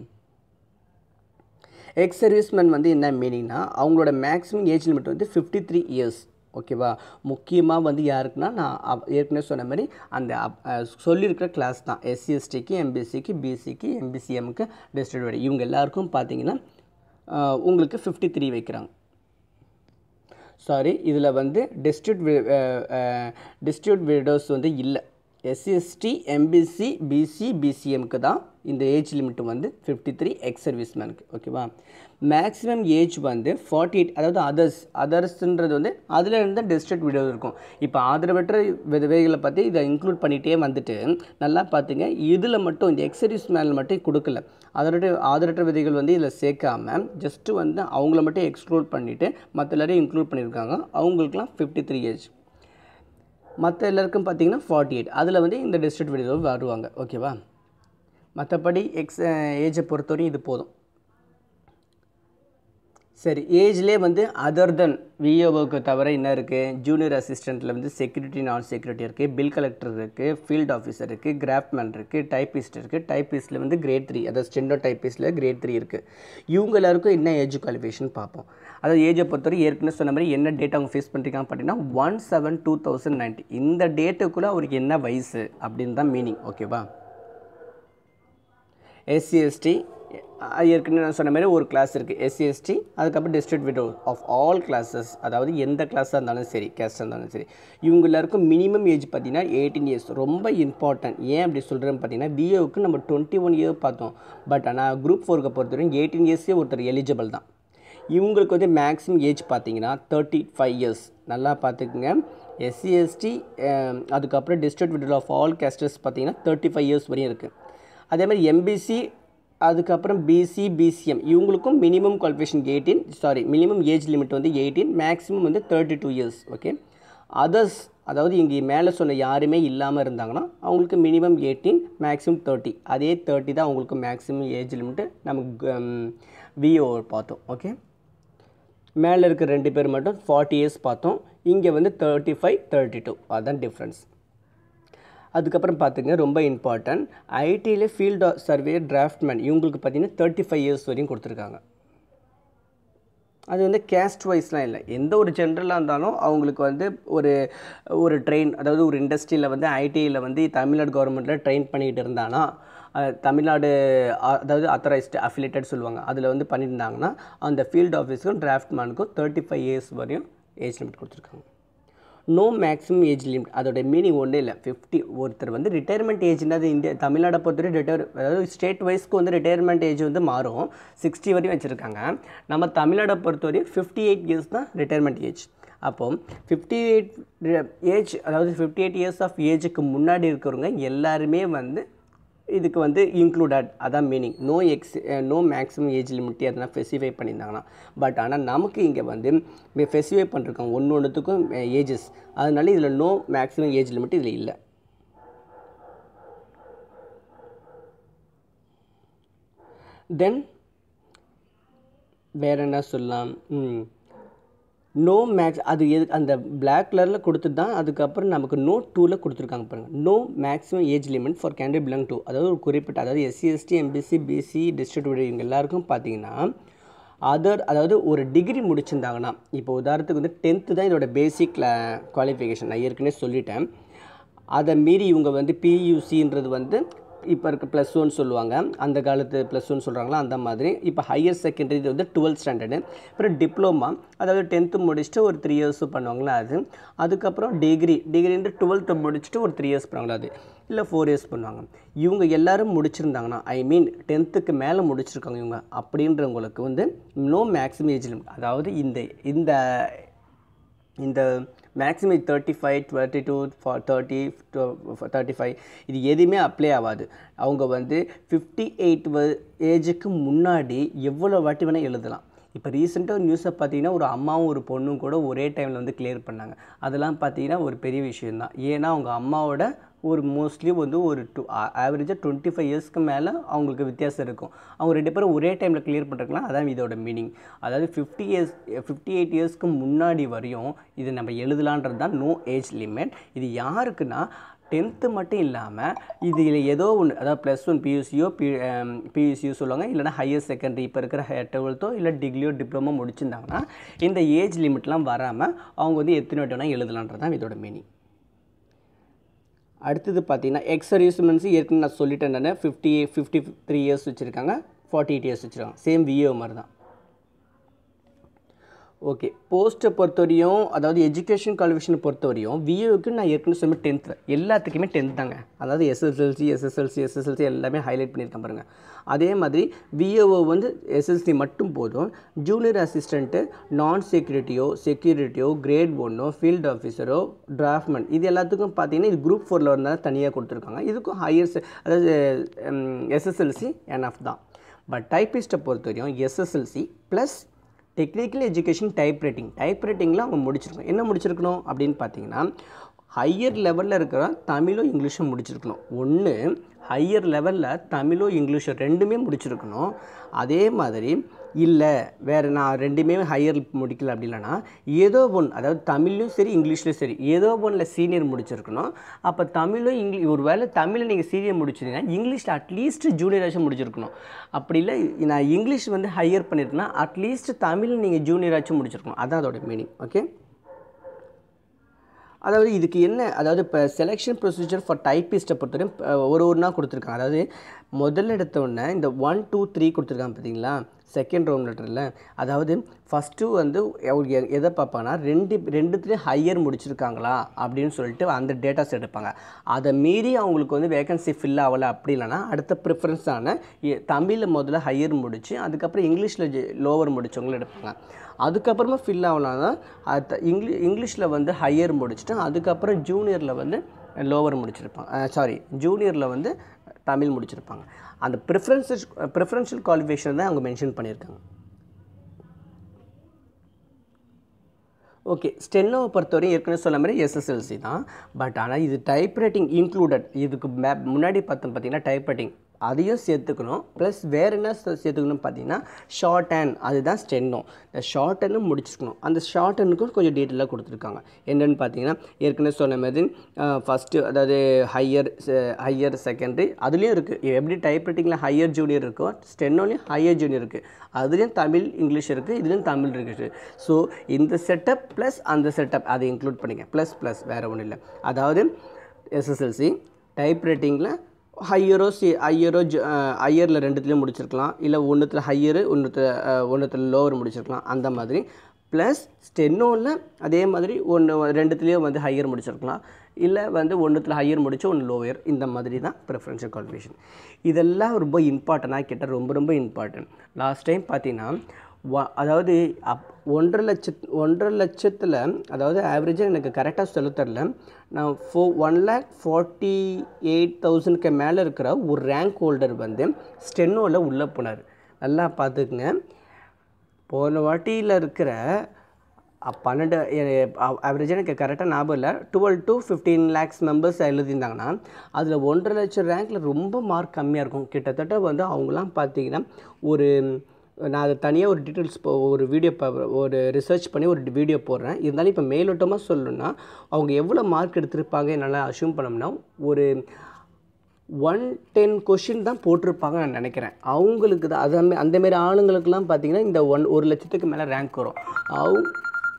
எக்ஸ் சர்வீஸ்மேன் வந்து என்ன மீனிங்னா அவங்களோட மேக்ஸிமம் ஏஜ் லிமிட் வந்து ஃபிஃப்டி த்ரீ இயர்ஸ் ஓகேவா முக்கியமாக வந்து யாருக்குன்னா நான் அப்- ஏற்கனவே சொன்ன மாதிரி அந்த அப்- அஹ் சொல்லியிருக்கிற கிளாஸ் தான் எஸ்சிஎஸ்டிக்கு எம்பிசிக்கு பிசிக்கு எம்பிசிஎம்க்கு டிஸ்ட்ரிபியூட் இவங்க எல்லாருக்கும் பார்த்தீங்கன்னா அஹ், உங்களுக்கு ஃபிஃப்டி த்ரீ வைக்கிறாங்க சாரி இதில் வந்து டிஸ்ட்ரிக்ட் டிஸ்ட்ரிக்ட் விடோஸ் வந்து இல்லை எஸ்சிஎஸ்டி எம்பிசி பிசி பிசிஎம்க்கு தான் இந்த ஏஜ் லிமிட் வந்து ஃபிஃப்டி த்ரீ எக்ஸ் சர்வீஸ்மேனுக்கு ஓகேவா மேக்ஸிமம் ஏஜ் வந்து ஃபார்ட்டி எயிட் அதாவது அதர்ஸ் அதர்ஸ்ன்றது வந்து அதில் இருந்து டிஸ்ட்ரிக்ட் விடோ இருக்கும் இப்போ ஆதரவற்ற விதவைகளை பற்றி இதை இன்க்ளூட் பண்ணிகிட்டே வந்துட்டு நல்லா பார்த்துங்க இதில் மட்டும் இந்த எக்ஸ் சர்வீஸ்மேனில் மட்டும் கொடுக்கல அதோட ஆதரவற்ற விதைகள் வந்து இதில் சேர்க்காம ஜஸ்ட்டு வந்து அவங்கள மட்டும் எக்ஸ்க்ளூட் பண்ணிவிட்டு மற்ற எல்லாரையும் இன்க்ளூட் பண்ணியிருக்காங்க அவங்களுக்குலாம் ஃபிஃப்டி த்ரீ ஏஜ் மற்ற எல்லாருக்கும் பார்த்தீங்கன்னா ஃபார்ட்டி எயிட் அதில் வந்து இந்த டிஸ்ட்ரிக்ட் வீடியோ வருவாங்க ஓகேவா மற்றபடி எக்ஸ் ஏஜை பொறுத்தவரையும் இது போதும் சரி ஏஜ்லேயே வந்து அதர் தென் விஓவுக்கு தவிர என்ன இருக்குது ஜூனியர் அசிஸ்டண்ட்டில் வந்து செக்யூரிட்டி நான் செக்யூரிட்டி இருக்குது பில் கலெக்டர் இருக்குது ஃபீல்ட் ஆஃபீஸர் இருக்குது கிராஃப்ட்மேன் இருக்குது டைப்பிஸ்ட் இருக்குது டைப்பிஸ்ட்டில் வந்து கிரேட் த்ரீ அதாவது ஸ்டெண்டோ டைப்பிஸ்ட்டில் கிரேட் த்ரீ இருக்குது இவங்க எல்லாருக்கும் என்ன ஏஜ் குவாலிஃபிகேஷன் பார்ப்போம் அதாவது ஏஜை பொறுத்தவரை ஏற்கனவே சொன்ன மாதிரி என்ன டேட் அவங்க ஃபேஸ் பண்ணிருக்காங்க பார்த்தீங்கன்னா one seven two thousand ninety இந்த டேட்டுக்குள்ளே அவருக்கு என்ன வயசு அப்படின்னு தான் மீனிங் ஓகேவா எஸ்சி எஸ்டி ஏற்கனவே நான் சொன்ன மாதிரி ஒரு கிளாஸ் இருக்குது எஸ்சி எஸ்டி அதுக்கப்புறம் district widow of all classes அதாவது எந்த கிளாஸாக இருந்தாலும் சரி கேஸ்டாக இருந்தாலும் சரி இவங்க எல்லாருக்கும் மினிமம் ஏஜ் பார்த்தீங்கன்னா எயிட்டீன் இயர்ஸ் ரொம்ப இம்பார்ட்டன்ட் ஏன் அப்படி சொல்கிறேன்னு பார்த்தீங்கன்னா பிஏவுக்கு நம்ம டுவெண்ட்டி ஒன் இயர் பார்த்தோம் பட் ஆனால் குரூப் ஃபோருக்கு பொறுத்தவரைக்கும் எயிட்டீன் இயர்ஸே ஒருத்தர் எலிஜிபிள் தான் இவங்களுக்கு வந்து மேக்ஸிமம் ஏஜ் பார்த்தீங்கன்னா தேர்ட்டி ஃபைவ் இயர்ஸ் நல்லா பார்த்துக்குங்க எஸ்சி எஸ்டி அதுக்கப்புறம் district widow of all castes பார்த்தீங்கன்னா தேர்ட்டி ஃபைவ் இயர்ஸ் வரையும் இருக்குது அதே மாதிரி எம்பிசி அதுக்கப்புறம் பிசி பிசிஎம் இவங்களுக்கும் minimum qualification eighteen sorry minimum age limit வந்து எயிட்டீன் மேக்ஸிமம் வந்து thirty two years okay others அதாவது இங்கே மேலே சொன்ன யாருமே இல்லாமல் இருந்தாங்கன்னா அவங்களுக்கு மினிமம் எயிட்டீன் மேக்ஸிமம் தேர்ட்டி அதே தேர்ட்டி தான் அவங்களுக்கு மேக்ஸிமம் ஏஜ் லிமிட்டு நமக்கு விஓ பார்த்தோம் ஓகே மேலே இருக்க ரெண்டு பேர் மட்டும் ஃபார்ட்டி இயர்ஸ் பார்த்தோம் இங்கே வந்து தேர்ட்டி ஃபைவ் தேர்ட்டி டூ அதுதான் டிஃப்ரென்ஸ் அதுக்கப்புறம் பார்த்துங்க ரொம்ப இம்பார்ட்டன்ட் ஐடியில் ஃபீல்டு சர்வே டிராஃப்ட்மேன் இவங்களுக்கு பார்த்தீங்கன்னா தேர்ட்டி ஃபைவ் இயர்ஸ் வரையும் கொடுத்துருக்காங்க அது வந்து கேஸ்ட் வைஸ்லாம் இல்லை எந்த ஒரு ஜென்ரலாக இருந்தாலும் அவங்களுக்கு வந்து ஒரு ஒரு ட்ரெயின் அதாவது ஒரு இண்டஸ்ட்ரியில் வந்து ஐடியில் வந்து தமிழ்நாடு கவர்மெண்ட்டில் ட்ரெயின் பண்ணிகிட்டு இருந்தானா அஹ், தமிழ்நாடு அ- அதாவது அத்தரைஸ்டு அஃபிலேட்டட் சொல்லுவாங்க அதில் வந்து பண்ணியிருந்தாங்கன்னா அந்த ஃபீல்டு ஆஃபீஸுக்கும் டிராஃப்ட்மேனுக்கும் தேர்ட்டி ஃபைவ் இயர்ஸ் வரையும் ஏஜ் லிமிட் கொடுத்துருக்காங்க நோ மேக்ஸிமம் ஏஜ் லிமிட் அதோட மீனிங் ஒன்றும் இல்லை ஃபிஃப்டி ஒருத்தர் வந்து ரிட்டையர்மெண்ட் ஏஜ்ன்றது இந்தியா தமிழ்நாடை பொறுத்தவரை ரிட்டையர் அதாவது ஸ்டேட் வைஸ்க்கு வந்து ரிட்டையர்மெண்ட் ஏஜ் வந்து மாறும் சிக்ஸ்டி வரையும் வச்சுருக்காங்க நம்ம தமிழ்நாடை பொறுத்தவரை ஃபிஃப்டி எயிட் இயர்ஸ் தான் ரிட்டையர்மெண்ட் ஏஜ் அப்போ ஃபிஃப்டி எயிட் ஏஜ் அதாவது ஃபிஃப்டி எயிட் இயர்ஸ் ஆஃப் ஏஜுக்கு முன்னாடி இருக்கிறவங்க எல்லாருமே வந்து இதுக்கு வந்து இன்க்ளூடட் அதான் meaning no ex no maximum age limit எதனா ஸ்பெசிஃபை பண்ணியிருந்தாங்கன்னா பட் ஆனால் நமக்கு இங்கே வந்து ஸ்பெசிஃபை பண்ணிருக்கோம் ஒன்று ஒன்றுத்துக்கும் ஏஜஸ் அதனால இதில் நோ மேக்ஸிமம் ஏஜ் லிமிட் இதில் இல்லை தென் வேற என்ன சொல்லலாம் ம் நோ மேக்ஸ் அது எது அந்த பிளாக் கலரில் கொடுத்து தான் அதுக்கப்புறம் நமக்கு நோ டூவில் கொடுத்துருக்காங்க பாருங்கள் no maximum age limit for candidate belong to அதாவது ஒரு குறிப்பிட்ட அதாவது SC ST MBC BC distribute இவங்க எல்லாருக்கும் பார்த்தீங்கன்னா அதர் அதாவது ஒரு டிகிரி முடிச்சிருந்தாங்கன்னா இப்போ உதாரணத்துக்கு வந்து டென்த்து தான் இதோட பேசிக் குவாலிஃபிகேஷன் நான் ஏற்கனவே சொல்லிட்டேன் அதை மீறி இவங்க வந்து பியூசின்றது வந்து இப்போ இருக்க ப்ளஸ் ஒன் சொல்லுவாங்க அந்த காலத்து ப்ளஸ் ஒன் சொல்கிறாங்களா அந்த மாதிரி இப்போ ஹையர் செகண்டரி இது வந்து டுவெல்த் ஸ்டாண்டர்டு அப்புறம் டிப்ளமா அதாவது டென்த்து முடிச்சுட்டு ஒரு த்ரீ இயர்ஸ் பண்ணுவாங்களா அது அதுக்கப்புறம் டிகிரி டிகிரின்ட்டு டுவெல்த்து முடிச்சுட்டு ஒரு த்ரீ இயர்ஸ் பண்ணுவாங்களா அது இல்லை ஃபோர் இயர்ஸ் பண்ணுவாங்க இவங்க எல்லாரும் முடிச்சிருந்தாங்கன்னா ஐ மீன் டென்த்துக்கு மேலே முடிச்சிருக்காங்க இவங்க அப்படின்றவங்களுக்கு வந்து நோ மேக்ஸிமம் ஏஜ் லிமிட் அதாவது இந்த இந்த இந்த maximum thirty five twenty two thirty thirty five இது எதுவுமே அப்ளை ஆகாது அவங்க வந்து ஃபிஃப்டி எயிட் ஏஜுக்கு முன்னாடி எவ்வளோ வாட்டி வேணால் எழுதலாம் இப்போ ரீசெண்டாக நியூஸை பார்த்தீங்கன்னா ஒரு அம்மாவும் ஒரு பொண்ணும் கூட ஒரே டைமில் வந்து கிளியர் பண்ணாங்க அதெல்லாம் பார்த்தீங்கன்னா ஒரு பெரிய விஷயம்தான் ஏன்னா அவங்க அம்மாவோட ஒரு மோஸ்ட்லி வந்து ஒரு டூ ஆவரேஜாக டுவெண்ட்டி ஃபைவ் இயர்ஸ்க்கு மேலே அவங்களுக்கு வித்தியாசம் இருக்கும் அவங்க ரெண்டு பேரும் ஒரே டைமில் கிளியர் பண்ணுறதுலாம் அதான் இதோட மீனிங் அதாவது ஃபிஃப்டி இயர்ஸ் ஃபிஃப்டி எயிட் இயர்ஸ்க்கு முன்னாடி வரையும் இது நம்ம எழுதலான்றது தான் நோ ஏஜ் லிமிட் இது யாருக்குன்னா டென்த்து மட்டும் இல்லாமல் இதில் ஏதோ ஒன்று அதாவது ப்ளஸ் ஒன் பியூசியோ பி பியூசியோ சொல்லுவாங்க இல்லைனா ஹையர் செகண்டரி இப்போ இருக்கிற டுவெல்த்தோ இல்லை டிகிரியோ டிப்ளமோ முடிச்சிருந்தாங்கன்னா இந்த ஏஜ் லிமிட்லாம் வராமல் அவங்க வந்து எத்தனை வாட்டி வேணால் எழுதலான்றது தான் இதோட மீனிங் அடுத்தது பார்த்தீங்கன்னா எக்ஸ் சர்வீஸ்மென்ஸ் ஏற்கனவே நான் சொல்லிட்டேன் நான் ஃபிஃப்டி ஃபிஃப்டி த்ரீ இயர்ஸ் வச்சுருக்காங்க ஃபார்ட்டி எயிட் இயர்ஸ் வச்சுருக்காங்க சேம் விஏஓ மாதிரி தான் ஓகே போஸ்ட்டை பொறுத்தவரையும் அதாவது எஜுகேஷன் குவாலிஃபிகேஷனை பொறுத்தவரையும் விஏவுக்கு நான் ஏற்கனவே சொன்ன டென்த்து எல்லாத்துக்குமே டென்த் தாங்க அதாவது எஸ்எஸ்எல்சி எஸ்எஸ்எல்சி எஸ்எஸ்எல்சி எல்லாமே ஹைலைட் பண்ணியிருக்கேன் பாருங்கள் அதே மாதிரி விஏஓ வந்து எஸ்எஸ்சி மட்டும் போதும் ஜூனியர் அசிஸ்டண்ட்டு நான் செக்யூரிட்டியோ செக்யூரிட்டியோ கிரேட் ஒன்னோ ஃபீல்டு ஆஃபீஸரோ டிராஃப்ட்மேன் இது எல்லாத்துக்கும் பார்த்தீங்கன்னா இது குரூப் ஃபோரில் இருந்தால் தனியாக கொடுத்துருக்காங்க இதுக்கும் ஹையர் அதாவது எஸ்எஸ்எல்சி என்எஃப் தான் பட் டைப்பிஸ்ட்டை பொறுத்தவரையும் SSLC plus technical education type writing type ரைட்டிங்கில் அவங்க முடிச்சிருக்கணும் என்ன முடிச்சிருக்கணும் அப்படின்னு பார்த்தீங்கன்னா ஹையர் லெவலில் இருக்கிற தமிழும் இங்கிலீஷும் முடிச்சிருக்கணும் ஒன்று ஹையர் லெவலில் தமிழும் இங்கிலீஷும் ரெண்டுமே முடிச்சிருக்கணும் அதே மாதிரி இல்லை வேறு நான் ரெண்டுமே ஹையர் முடிக்கல அப்படின்னா ஏதோ ஒன்று அதாவது தமிழ்லையும் சரி இங்கிலீஷ்லையும் சரி ஏதோ ஒன்றில் சீனியர் முடிச்சிருக்கணும் அப்போ தமிழும் இங்கிலீஷ் ஒரு வேளை தமிழில் நீங்கள் சீனியர் முடிச்சிருந்தீங்கன்னா இங்கிலீஷில் அட்லீஸ்ட் ஜூனியராச்சும் முடிச்சிருக்கணும் அப்படி இல்லை நான் இங்கிலீஷ் வந்து ஹையர் பண்ணியிருக்கேன்னா அட்லீஸ்ட் தமிழில் நீங்கள் ஜூனியராச்சும் முடிச்சிருக்கணும் அதான் அதோட மீனிங் ஓகே அதாவது இதுக்கு என்ன அதாவது இப்போ செலெக்ஷன் ப்ரொசீஜர் ஃபார் டைப்பிஸ்ட்டை பொறுத்தவரையும் அஹ், ஒரு ஒன்றா கொடுத்துருக்காங்க அதாவது முதல்ல எடுத்த உடனே இந்த ஒன் டூ த்ரீ கொடுத்துருக்காங்க பார்த்தீங்களா செகண்ட் ரவுண்ட் லெட்டரில் அதாவது ஃபஸ்ட்டு வந்து அவங்க எ- எதை பார்ப்பாங்கன்னா ரெண்டு ரெண்டுத்துலேயும் ஹையர் முடிச்சிருக்காங்களா அப்படின்னு சொல்லிட்டு அந்த டேட்டாஸ் எடுப்பாங்க அதை மீறி அவங்களுக்கு வந்து வேகன்சி ஃபில் ஆகலை அப்படி இல்லைன்னா அடுத்த ப்ரிஃபரன்ஸான தமிழில் முதல்ல ஹையர் முடிச்சு அதுக்கப்புறம் இங்கிலீஷில் லோவர் முடிச்சவங்களும் எடுப்பாங்க அதுக்கப்புறமா ஃபில் ஆகலாம்னா அது இங்கிலீ இங்கிலீஷில் வந்து ஹையர் முடிச்சுட்டு அதுக்கப்புறம் ஜூனியரில் வந்து லோவர் முடிச்சிருப்பாங்க சாரி ஜூனியரில் வந்து தமிழ் முடிச்சிருப்பாங்க அந்த ப்ரிஃபரன்ஸஸ் ப்ரிஃபரன்ஷியல் குவாலிஃபிகேஷன் தான் அவங்க மென்ஷன் பண்ணியிருக்காங்க ஓகே ஸ்டென்னோவை பொறுத்தவரையும் ஏற்கனவே சொன்ன மாதிரி எஸ்எஸ்எல்சி தான் பட் ஆனால் இது டைப் ரைட்டிங் இன்க்ளூடட் இதுக்கு மே முன்னாடி பார்த்தோம் பார்த்தீங்கன்னா டைப் ரைட்டிங் அதையும் சேர்த்துக்கணும் ப்ளஸ் வேறு என்ன சே- சேர்த்துக்கணும் பார்த்தீங்கன்னா ஷார்ட் ஹேண்ட் அதுதான் ஸ்டென்னோ இந்த ஷார்ட் ஹேண்டும் முடிச்சுக்கணும் அந்த ஷார்ட் ஹேண்டுக்கும் கொஞ்சம் டீட்டெயிலாக கொடுத்துருக்காங்க என்னென்னு பார்த்தீங்கன்னா ஏற்கனவே சொன்ன மாதிரி ஃபஸ்ட்டு அதாவது ஹையர் ஹையர் செகண்டரி அதுலேயும் இருக்குது எப்படி டைப் ரைட்டிங்கில் ஹையர் ஜூனியர் இருக்கோ ஸ்டென்னோலையும் ஹையர் ஜூனியர் இருக்குது அதுலேயும் தமிழ் இங்கிலீஷ் இருக்குது இதுலேயும் தமிழ் இருக்குது ஸோ இந்த செட்டப் ப்ளஸ் அந்த செட்டப் அதை இன்க்ளூட் பண்ணிங்க ப்ளஸ் ப்ளஸ் வேறு ஒன்றும் இல்லை அதாவது எஸ்எஸ்எல்சி டைப் ரைட்டிங்கில் ஹையரோ சி ஹையரோ ஹையரில் ரெண்டுத்துலேயும் முடிச்சிருக்கலாம் இல்லை ஒன்றுத்தில் ஹையரு ஒன்றுத்தில் ஒன்றுத்தில் லோவர் முடிச்சிருக்கலாம் அந்த மாதிரி ப்ளஸ் ஸ்டென்னோவில் அதே மாதிரி ஒன்று ரெண்டுத்துலேயும் வந்து ஹையர் முடிச்சிருக்கலாம் இல்லை வந்து ஒன்றுத்தில் ஹையர் முடிச்சு ஒன்று லோயர் இந்த மாதிரி தான் ப்ரிஃபரன்ஷியல் குவாலிஃபிகேஷன் இதெல்லாம் ரொம்ப இம்பார்ட்டண்ட்டாக கேட்டால் ரொம்ப ரொம்ப இம்பார்ட்டன்ட் லாஸ்ட் டைம் பார்த்தீங்கன்னா வ- அதாவது அப் ஒன்றரை லட்சத் ஒன்றரை லட்சத்தில் அதாவது ஆவரேஜாக எனக்கு கரெக்டாக சொல்ல தெரில நான் ஃபோ ஒன் லேக் ஃபார்ட்டி எயிட் தௌசண்ட்க்கு மேலே இருக்கிற ஒரு ரேங்க் ஹோல்டர் வந்து ஸ்டென்னோவில் உள்ளே போனார் நல்லா பார்த்துக்குங்க போன வாட்டியில் இருக்கிற அ- பன்னெண்டு ஆவரேஜாக எனக்கு கரெக்டாக ஞாபகம் இல்லை twelve to fifteen lakhs members எழுதியிருந்தாங்கன்னா அதில் ஒன்றரை லட்சம் ரேங்க்கில் ரொம்ப மார்க் கம்மியாக இருக்கும் கிட்டத்தட்ட வந்து அவங்களாம் பார்த்தீங்கன்னா ஒரு நான் அதை தனியாக ஒரு டீட்டெயில்ஸ் ஒரு வீடியோ ஒரு ரிசர்ச் பண்ணி ஒரு வீடியோ போடுறேன் இருந்தாலும் இப்போ மேலோட்டமாக சொல்லணும்னா அவங்க எவ்வளோ மார்க் எடுத்திருப்பாங்க என்னால் அஷ்யூம் பண்ணோம்னா ஒரு ஒன் டென் கொஷின் தான் போட்டிருப்பாங்க நான் நினைக்கிறேன் அவங்களுக்கு தான் அது அந்த- அந்த மாதிரி ஆளுங்களுக்கெல்லாம் பார்த்தீங்கன்னா இந்த ஒன் ஒரு லட்சத்துக்கு மேலே ரேங்க் வரும் அவங்க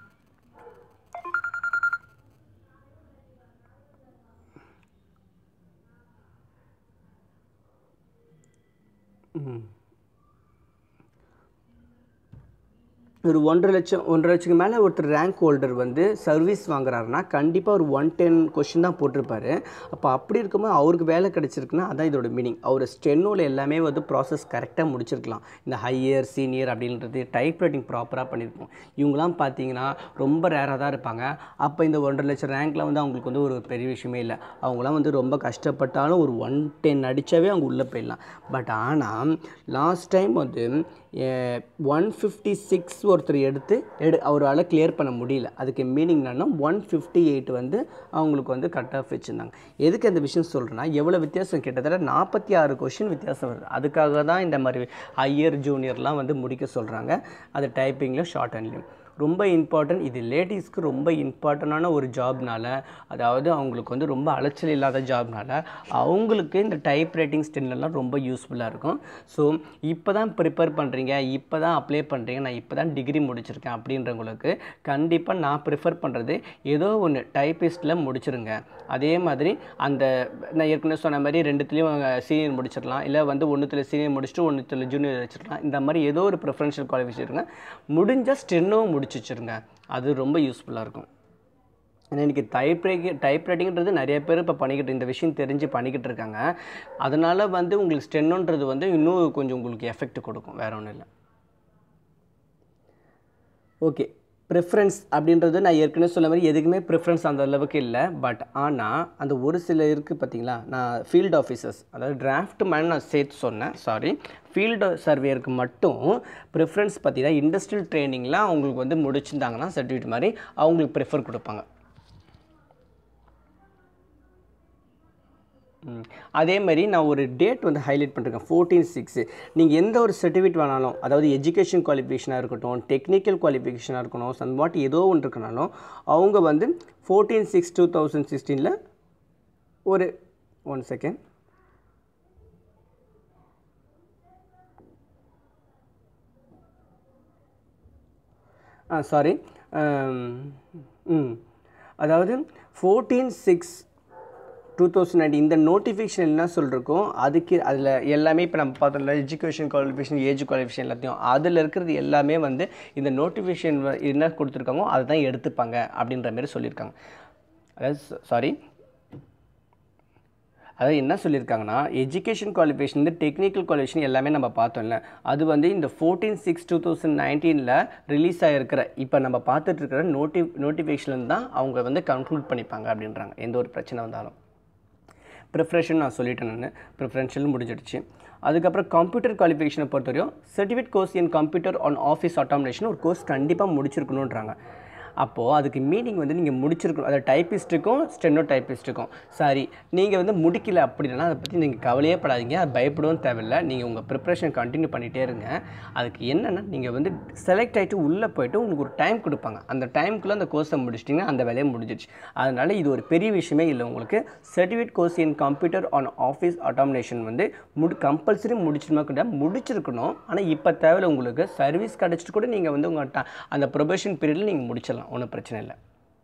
ஒரு ஒன்றரை லட்சம் ஒன்றரை லட்சத்துக்கு மேலே ஒருத்தர் ரேங்க் ஹோல்டர் வந்து சர்வீஸ் வாங்குறாருன்னா கண்டிப்பாக ஒரு ஒன் டென் கொஷின் தான் போட்டிருப்பாரு அப்போ அப்படி இருக்கும்போது அவருக்கு வேலை கிடச்சிருக்குன்னா அதான் இதோட மீனிங் அவர் ஸ்டென்னோவில் எல்லாமே வந்து ப்ராசஸ் கரெக்டாக முடிச்சிருக்கலாம் இந்த ஹையர் சீனியர் அப்படின்றது டைப் ரைட்டிங் ப்ராப்பராக பண்ணியிருப்போம் இவங்களாம் பார்த்தீங்கன்னா ரொம்ப ரேராக தான் இருப்பாங்க அப்போ இந்த ஒன்றரை லட்சம் ரேங்க்கில் வந்து அவங்களுக்கு வந்து ஒரு பெரிய விஷயமே இல்லை அவங்களாம் வந்து ரொம்ப கஷ்டப்பட்டாலும் ஒரு ஒன் டென் அடித்தாவே அவங்க உள்ளே போயிடலாம் பட் ஆனால் லாஸ்ட் டைம் வந்து ஒன் ஃபிஃப்டி சிக்ஸ் ஒருத்தர் எடுத்து எடு அவரால் கிளியர் பண்ண முடியல அதுக்கு மீனிங் என்னன்னா ஒன் ஃபிஃப்டி எயிட் வந்து அவங்களுக்கு வந்து கட் ஆஃப் வச்சுருந்தாங்க எதுக்கு அந்த விஷயம் சொல்கிறேன்னா எவ்வளோ வித்தியாசம் கிட்டத்தட்ட நாற்பத்தி ஆறு கொஷின் வித்தியாசம் வருது அதுக்காக தான் இந்த மாதிரி ஹையர் ஜூனியர்லாம் வந்து முடிக்க சொல்கிறாங்க அது டைப்பிங்லையும் ஷார்ட் ஹேண்ட்லையும் ரொம்ப இம்பார்ட்டன்ட் இது லேடிஸ்க்கு ரொம்ப இம்பார்ட்டண்டான ஒரு ஜாப்னால அதாவது அவங்களுக்கு வந்து ரொம்ப அலைச்சல் இல்லாத ஜாப்னால அவங்களுக்கு இந்த டைப் ரைட்டிங் ஸ்டில்லாம் ரொம்ப யூஸ்ஃபுல்லாக இருக்கும் ஸோ இப்போ தான் ப்ரிப்பேர் பண்ணுறீங்க இப்போ தான் அப்ளை பண்ணுறீங்க நான் இப்போ தான் டிகிரி முடிச்சிருக்கேன் அப்படின்றவங்களுக்கு கண்டிப்பாக நான் ப்ரிஃபர் பண்ணுறது ஏதோ ஒன்று டைப்பிஸ்ட்டில் முடிச்சிருங்க அதே மாதிரி அந்த நான் ஏற்கனவே சொன்ன மாதிரி ரெண்டுத்துலேயும் சீனியர் முடிச்சிடலாம் இல்லை வந்து ஒன்றுத்தில் சீனியர் முடிச்சுட்டு ஒன்றுத்தில் ஜூனியர் வச்சிடலாம் இந்த மாதிரி ஏதோ ஒரு ப்ரிஃபரன்ஷியல் குவாலிஃபிகேஷன் இருங்க முடிஞ்சால் ஸ்டென்னோவும் முடிச்சு வச்சுருங்க அது ரொம்ப யூஸ்ஃபுல்லாக இருக்கும் ஏன்னா இன்றைக்கி டைப் ரைட்டிங் டைப் ரைட்டிங்கிறது நிறைய பேர் இப்போ பண்ணிக்கிட்டு இந்த விஷயம் தெரிஞ்சு பண்ணிக்கிட்டு இருக்காங்க அதனால் வந்து உங்களுக்கு ஸ்டென்னோன்றது வந்து இன்னும் கொஞ்சம் உங்களுக்கு எஃபெக்ட் கொடுக்கும் வேற ஒன்றும் இல்லை ஓகே ப்ரிஃபரன்ஸ் அப்படின்றது நான் ஏற்கனவே சொன்ன மாதிரி எதுக்குமே ப்ரிஃபரன்ஸ் அந்த அளவுக்கு இல்லை பட் ஆனால் அந்த ஒரு சில இருக்குது பார்த்தீங்களா நான் ஃபீல்ட் ஆஃபீஸர்ஸ் அதாவது டிராஃப்ட் மேன் நான் சேர்த்து சொன்னேன் சாரி ஃபீல்டு சர்வேயருக்கு மட்டும் ப்ரிஃபரன்ஸ் பார்த்தீங்கன்னா இண்டஸ்ட்ரியல் ட்ரைனிங்லாம் அவங்களுக்கு வந்து முடிச்சிருந்தாங்கன்னா சர்டிஃபிகேட் மாதிரி அவங்களுக்கு ப்ரிஃபர் கொடுப்பாங்க ம். அதே மாதிரி நான் ஒரு டேட் வந்து ஹைலைட் பண்ணிருக்கேன் ஃபோர்டீன் சிக்ஸு நீங்கள் எந்த ஒரு சர்டிஃபிகேட் வேணாலும் அதாவது எஜுகேஷன் குவாலிஃபிகேஷனாக இருக்கட்டும் டெக்னிக்கல் குவாலிஃபிகேஷனாக இருக்கணும் சம்வாட் ஏதோ ஒன்று இருக்கனாலும் அவங்க வந்து ஃபோர்டீன் சிக்ஸ் டூ தௌசண்ட் சிக்ஸ்டீனில் ஒரு one second ah sorry hmm அதாவது fourteen six two thousand ninety இந்த நோட்டிஃபிகேஷன் என்ன சொல்லிருக்கோம் அதுக்கு அதில் எல்லாமே இப்போ நம்ம பார்த்தோம்ல எஜுகேஷன் குவாலிஃபிகேஷன் ஏஜ் குவாலிஃபிகேஷன் எல்லாத்தையும் அதில் இருக்கிறது எல்லாமே வந்து இந்த நோட்டிஃபிகேஷன் என்ன கொடுத்துருக்காங்களோ அதை தான் எடுத்துப்பாங்க அப்படின்ற மாதிரி சொல்லியிருக்காங்க அதாவது சாரி அதாவது என்ன சொல்லியிருக்காங்கன்னா எஜுகேஷன் குவாலிஃபிகேஷன் வந்து டெக்னிக்கல் குவாலிஃபிகேஷன் எல்லாமே நம்ம பார்த்தோம்ல அது வந்து இந்த ஃபோர்டீன் சிக்ஸ் டூ தௌசண்ட் நைன்டீனில் ரிலீஸ் ஆகிருக்கிற இப்போ நம்ம பார்த்துட்டு இருக்கிற நோட்டி நோட்டிஃபிகேஷன் தான் அவங்க வந்து கன்க்ளூட் பண்ணிப்பாங்க அப்படின்றாங்க எந்த ஒரு பிரச்சனை வந்தாலும் ப்ரிஃபரேஷன் நான் சொல்லிட்டேன் நான் ப்ரிஃபரன்ஷியல் முடிஞ்சிடுச்சு அதுக்கப்புறம் கம்ப்யூட்டர் குவாலிஃபிகேஷனை பொறுத்தவரையும் certificate course in computer on office automation ஒரு கோர்ஸ் கண்டிப்பாக முடிச்சிருக்கணுன்றாங்க அப்போது அதுக்கு மீனிங் வந்து நீங்கள் முடிச்சிருக்கணும் அதாவது டைப்பிஸ்ட்டுக்கும் ஸ்டெனோ டைப்பிஸ்ட்டுக்கும் சாரி நீங்கள் வந்து முடிக்கல அப்படின்னா அதை பற்றி நீங்கள் கவலையே படாதீங்க அது பயப்படவும் தேவையில்லை நீங்கள் உங்கள் ப்ரிப்ரேஷன் கண்டினியூ பண்ணிகிட்டே இருங்க அதுக்கு என்னென்னா நீங்கள் வந்து செலக்ட் ஆகிட்டு உள்ளே போயிட்டு உங்களுக்கு ஒரு டைம் கொடுப்பாங்க அந்த டைமுக்குள்ளே அந்த கோர்ஸை முடிச்சிட்டிங்கன்னா அந்த வேலையை முடிஞ்சிடுச்சு அதனால் இது ஒரு பெரிய விஷயமே இல்லை உங்களுக்கு certificate course in computer on office automation வந்து முடி கம்பல்சரி முடிச்சிருமா கூட முடிச்சிருக்கணும் ஆனால் இப்போ தேவையில்ல உங்களுக்கு சர்வீஸ் கிடச்சிட்டு கூட நீங்கள் வந்து உங்கள் ட- அந்த ப்ரொபேஷன் பீரியடில் நீங்கள் முடிச்சிடலாம் ஒன்றும் பிரச்சனை இல்லை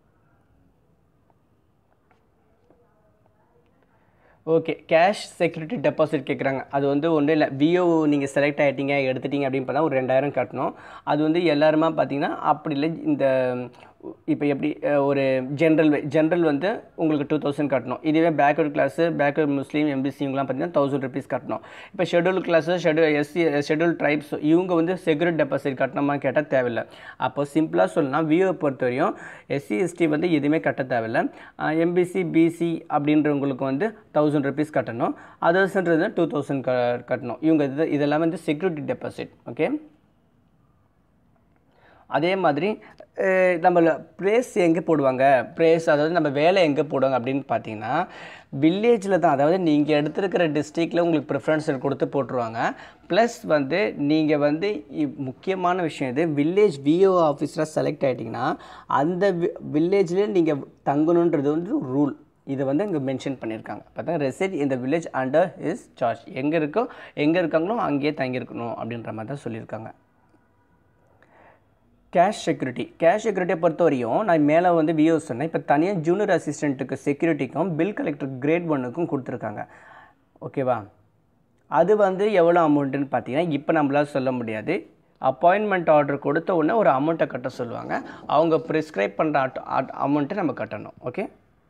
ஓகே கேஷ் செக்யூரிட்டி டெபாசிட் கேட்குறாங்க அது வந்து ஒன்றும் இல்லை விஓ நீங்கள் செலக்ட் ஆகிட்டீங்க எடுத்துட்டீங்க அப்படின்னு பார்த்தா ஒரு ரெண்டாயிரம் கட்டணும் அது வந்து எல்லாருமா பார்த்தீங்கன்னா அப்படி இல்லை இந்த இப்போ எப்படி அஹ், ஒரு ஜென்ரல் ஜென்ரல் வந்து உங்களுக்கு டூ தௌசண்ட் கட்டணும் இதுவே backward class backward Muslim MBC இவங்கலாம் பார்த்தீங்கன்னா தௌசண்ட் ருபீஸ் கட்டணும் இப்போ schedule class schedule SC schedule tribes இவங்க வந்து செக்யூரிட்டி டெபாசிட் கட்டணுமா கேட்டால் தேவையில்லை அப்போ சிம்பிளாக சொல்லலாம் விஓ பொறுத்த வரையும் எஸ்சி எஸ்டி வந்து எதுவுமே கட்ட தேவையில்லை எம்பிசி பிசி அப்படின்றவங்களுக்கு வந்து தௌசண்ட் ருபீஸ் கட்டணும் அதர்ஸ்ன்றது டூ தௌசண்ட் க கட்டணும் இவங்க இது இதெல்லாம் வந்து செக்யூரிட்டி டெபாசிட் ஓகே அதே மாதிரி அஹ், நம்ம ப்ரேஸ் எங்கே போடுவாங்க ப்ரேஸ் அதாவது நம்ம வேலை எங்கே போடுவாங்க அப்படின்னு பார்த்தீங்கன்னா வில்லேஜில் தான் அதாவது நீங்கள் எடுத்திருக்கிற டிஸ்ட்ரிக்டில் உங்களுக்கு ப்ரிஃபரன்ஸ் கொடுத்து போட்டுருவாங்க ப்ளஸ் வந்து நீங்கள் வந்து இ- முக்கியமான விஷயம் இது வில்லேஜ் விஓ ஆஃபீஸராக செலக்ட் ஆகிட்டிங்கன்னா அந்த வில்லேஜ்லேயே நீங்கள் தங்கணுன்றது வந்து ரூல் இதை வந்து இங்கே மென்ஷன் பண்ணியிருக்காங்க பார்த்தா ரெசிட் இந்த வில்லேஜ் அண்டர் ஹிஸ் சார்ஜ் எங்கே இருக்கோ எங்கே இருக்காங்களோ அங்கேயே தங்கியிருக்கணும் அப்படின்ற மாதிரி தான் சொல்லியிருக்காங்க கேஷ் செக்யூரிட்டி கேஷ் செக்யூரிட்டியை பொறுத்த வரையும் நான் மேலே வந்து விஓ சொன்னேன் இப்போ தனியாக ஜூனியர் அசிஸ்டண்ட்டுக்கு செக்யூரிட்டிக்கும் பில் கலெக்டர் கிரேட் ஒன்னுக்கும் கொடுத்துருக்காங்க ஓகேவா அது வந்து எவ்வளோ அமௌண்ட்டுன்னு பார்த்தீங்கன்னா இப்போ நம்மளால சொல்ல முடியாது அப்பாயின்மெண்ட் ஆர்டர் கொடுத்த உடனே ஒரு அமௌண்ட்டை கட்ட சொல்லுவாங்க அவங்க ப்ரிஸ்கிரைப் பண்ணுற அமௌண்ட்டை நம்ம கட்டணும் ஓகே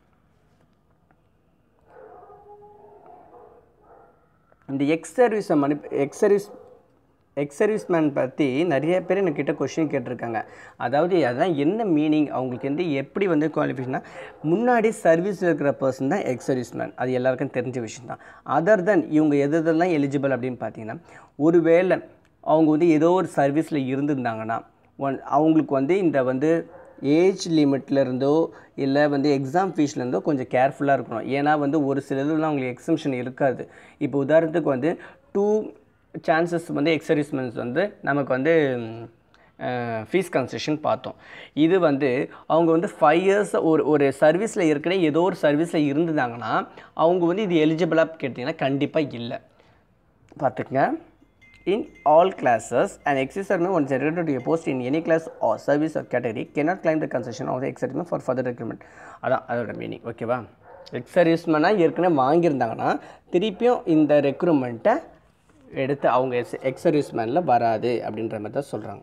இந்த எக்ஸ் சர்வீஸ் மனு எக்ஸ் சர்வீஸ் எக்ஸ் சர்வீஸ்மேன் பற்றி நிறைய பேர் என்கிட்ட கொஷின் கேட்டிருக்காங்க அதாவது அதான் என்ன மீனிங் அவங்களுக்கு வந்து எப்படி வந்து குவாலிஃபிகேஷனா முன்னாடி சர்வீஸில் இருக்கிற பர்சன் தான் எக்ஸ் சர்வீஸ்மேன் அது எல்லாருக்கும் தெரிஞ்ச விஷயம் தான் அதர் தென் இவங்க எது எதெல்லாம் எலிஜிபிள் அப்படின்னு பார்த்தீங்கன்னா ஒருவேளை அவங்க வந்து ஏதோ ஒரு சர்வீஸில் இருந்திருந்தாங்கன்னா ஒன் அவங்களுக்கு வந்து இந்த வந்து ஏஜ் லிமிட்லேருந்தோ இல்லை வந்து எக்ஸாம் ஃபீஸ்லேருந்தோ கொஞ்சம் கேர்ஃபுல்லாக இருக்கணும் ஏன்னா வந்து ஒரு சிலதுலாம் அவங்களுக்கு எக்ஸம்ஷன் இருக்காது இப்போ உதாரணத்துக்கு வந்து டூ சான்சஸ் வந்து எக்ஸரிஸ்மெண்ட்ஸ் வந்து நமக்கு வந்து ஃபீஸ் கன்செஷன் பார்த்தோம் இது வந்து அவங்க வந்து ஃபைவ் இயர்ஸ் ஒரு ஒரு சர்வீஸில் ஏற்கனவே ஏதோ ஒரு சர்வீஸில் இருந்துட்டாங்கன்னா அவங்க வந்து இது எலிஜிபிளாக கேட்டிங்கன்னா கண்டிப்பாக இல்லை பார்த்துக்கங்க in all classes and ex servicemen one secretary to post in any class or service or category cannot claim the concession of the ex servicemen for further recruitment அதான் அதோட மீனிங் ஓகேவா எக்ஸர்வீஸ்மெண்ட்னா ஏற்கனவே வாங்கியிருந்தாங்கன்னா திருப்பியும் இந்த ரெக்ரூட்மெண்ட்டை எடுத்து அவங்க எக்ஸ் எக்ஸர்வீஸ்மேனில் வராது அப்படின்ற மாதிரி தான் சொல்கிறாங்க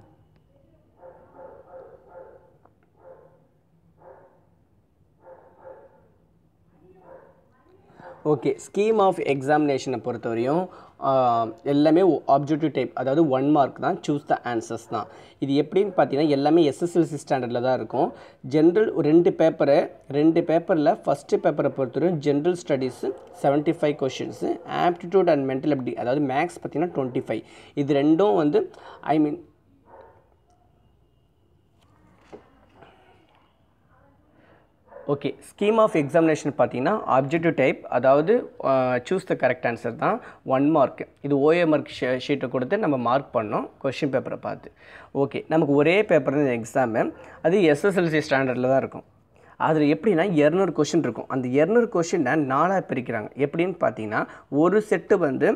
ஓகே ஸ்கீம் ஆஃப் எக்ஸாமினேஷனை பொறுத்தவரையும் ஆஹ், எல்லாமே ஆப்ஜெக்டிவ் டைப் அதாவது ஒன் மார்க் தான் சூஸ் த ஆன்சர்ஸ் தான் இது எப்படின்னு பார்த்தீங்கன்னா எல்லாமே எஸ்எஸ்எல்சி ஸ்டாண்டர்டில் தான் இருக்கும் ஜென்ரல் ரெண்டு பேப்பரை ரெண்டு பேப்பரில் ஃபஸ்ட்டு பேப்பரை பொறுத்தவரையும் general studies seventy five questions aptitude and mental அப்படி அதாவது மேக்ஸ் பார்த்தீங்கன்னா டுவெண்ட்டி ஃபைவ் இது ரெண்டும் வந்து I mean okay scheme of examination பார்த்தீங்கன்னா ஆப்ஜெக்டிவ் டைப் அதாவது சூஸ் த கரெக்ட் ஆன்சர் தான் ஒன் மார்க் இது ஓஏ மார்க் ஷீட்டை கொடுத்து நம்ம மார்க் பண்ணோம் கொஷின் பேப்பரை பார்த்து ஓகே நமக்கு ஒரே பேப்பர் தான் எக்ஸாமு அது எஸ்எஸ்எல்சி ஸ்டாண்டர்டில் தான் இருக்கும் அதில் எப்படின்னா இரநூறு கொஷின் இருக்கும் அந்த இரநூறு கொஷினை நாலாக பிரிக்கிறாங்க எப்படின்னு பார்த்தீங்கன்னா ஒரு செட்டு வந்து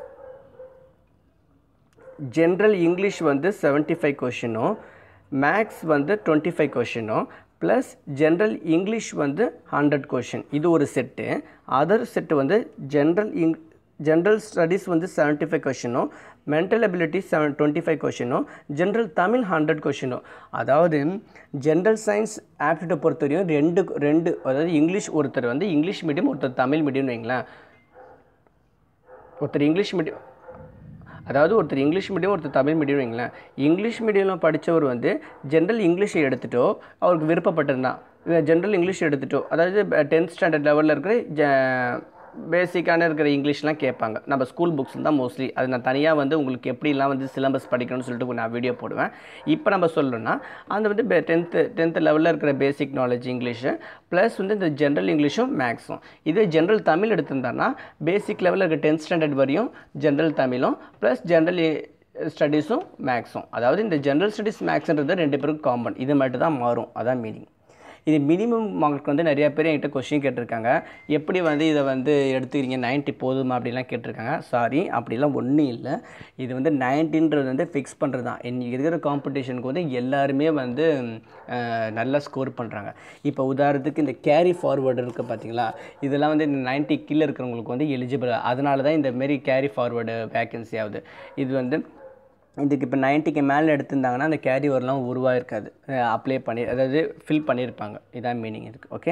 ஜென்ரல் இங்கிலீஷ் வந்து செவன்ட்டி ஃபைவ் கொஷினும் மேக்ஸ் வந்து டுவெண்ட்டி ஃபைவ் கொஷினும் ப்ளஸ் ஜென்ரல் இங்கிலீஷ் வந்து ஹண்ட்ரட் கொஷின் இது ஒரு செட்டு அதர் செட்டு வந்து ஜென்ரல் இங் ஜென்ரல் ஸ்டடீஸ் வந்து செவன்ட்டி ஃபைவ் கொஷினும் mental ability seven twenty five கொஷினும் ஜென்ரல் தமிழ் ஹண்ட்ரட் கொஷினும் அதாவது ஜென்ரல் சயின்ஸ் ஆப்டிடியூட் பொறுத்தவரையும் ரெண்டு ரெண்டு அதாவது இங்கிலீஷ் ஒருத்தர் வந்து இங்கிலீஷ் மீடியம் ஒருத்தர் தமிழ் மீடியம்னு வைங்களேன் ஒருத்தர் இங்கிலீஷ் மீடியம் அதாவது ஒருத்தர் இங்கிலீஷ் மீடியம் ஒருத்தர் தமிழ் மீடியம் வைங்களேன் இங்கிலீஷ் மீடியமில் படித்தவர் வந்து ஜென்ரல் இங்கிலீஷை எடுத்துட்டோ அவருக்கு விருப்பப்பட்டிருந்தான் ஜென்ரல் இங்கிலீஷ் எடுத்துட்டோ அதாவது டென்த் ஸ்டாண்டர்ட் லெவலில் இருக்கிற பேசிக்கான இருக்கிற இங்கிலீஷ்லாம் கேட்பாங்க நம்ம ஸ்கூல் புக்ஸ் தான் மோஸ்ட்லி அது நான் தனியாக வந்து உங்களுக்கு எப்படிலாம் வந்து சிலபஸ் படிக்கணும்னு சொல்லிட்டு நான் வீடியோ போடுவேன் இப்போ நம்ம சொல்லணும்னா அந்த வந்து டென்த்து டென்த்து லெவலில் இருக்கிற பேசிக் நாலேஜ் இங்கிலீஷு ப்ளஸ் வந்து இந்த ஜென்ரல் இங்கிலீஷும் மேக்ஸும் இதே ஜென்ரல் தமிழ் எடுத்திருந்தான்னா பேசிக் லெவலில் இருக்க டென்த் ஸ்டாண்டர்ட் வரையும் ஜென்ரல் தமிழும் ப்ளஸ் ஜென்ரல் ஸ்டடீஸும் மேக்ஸும் அதாவது இந்த ஜென்ரல் ஸ்டடீஸ் மேக்ஸ்ன்றது ரெண்டு பேருக்கும் காமன் இது மட்டும் தான் மாறும் அதான் மீனிங் இது மினிமம் மார்க் வந்து நிறைய பேர் என்கிட்ட கொஸ்டின் கேட்டிருக்காங்க எப்படி வந்து இதை வந்து எடுத்துக்கிறீங்க 90 போதுமா அப்படிலாம் கேட்டிருக்காங்க சாரி அப்படிலாம் ஒன்றும் இல்லை இது வந்து நைன்டின்றது வந்து ஃபிக்ஸ் பண்ணுறது தான் இன்னைக்கு இருக்கிற காம்படிஷனுக்கு வந்து எல்லாருமே வந்து அஹ், நல்லா ஸ்கோர் பண்ணுறாங்க இப்போ உதாரணத்துக்கு இந்த கேரி ஃபார்வர்டு இருக்குது பார்த்தீங்களா இதெல்லாம் வந்து இந்த 90 கீழே இருக்கிறவங்களுக்கு வந்து எலிஜிபிள் அதனால தான் இந்த மாரி கேரி ஃபார்வர்டு வேகன்சி ஆகுது இது வந்து இதுக்கு இப்போ நைன்ட்டிக்கு மேலே எடுத்திருந்தாங்கன்னா அந்த கேரி ஓவர்லாம் உருவாயிருக்காது அப்ளை பண்ணி அதாவது ஃபில் பண்ணியிருப்பாங்க இதான் மீனிங் இதுக்கு ஓகே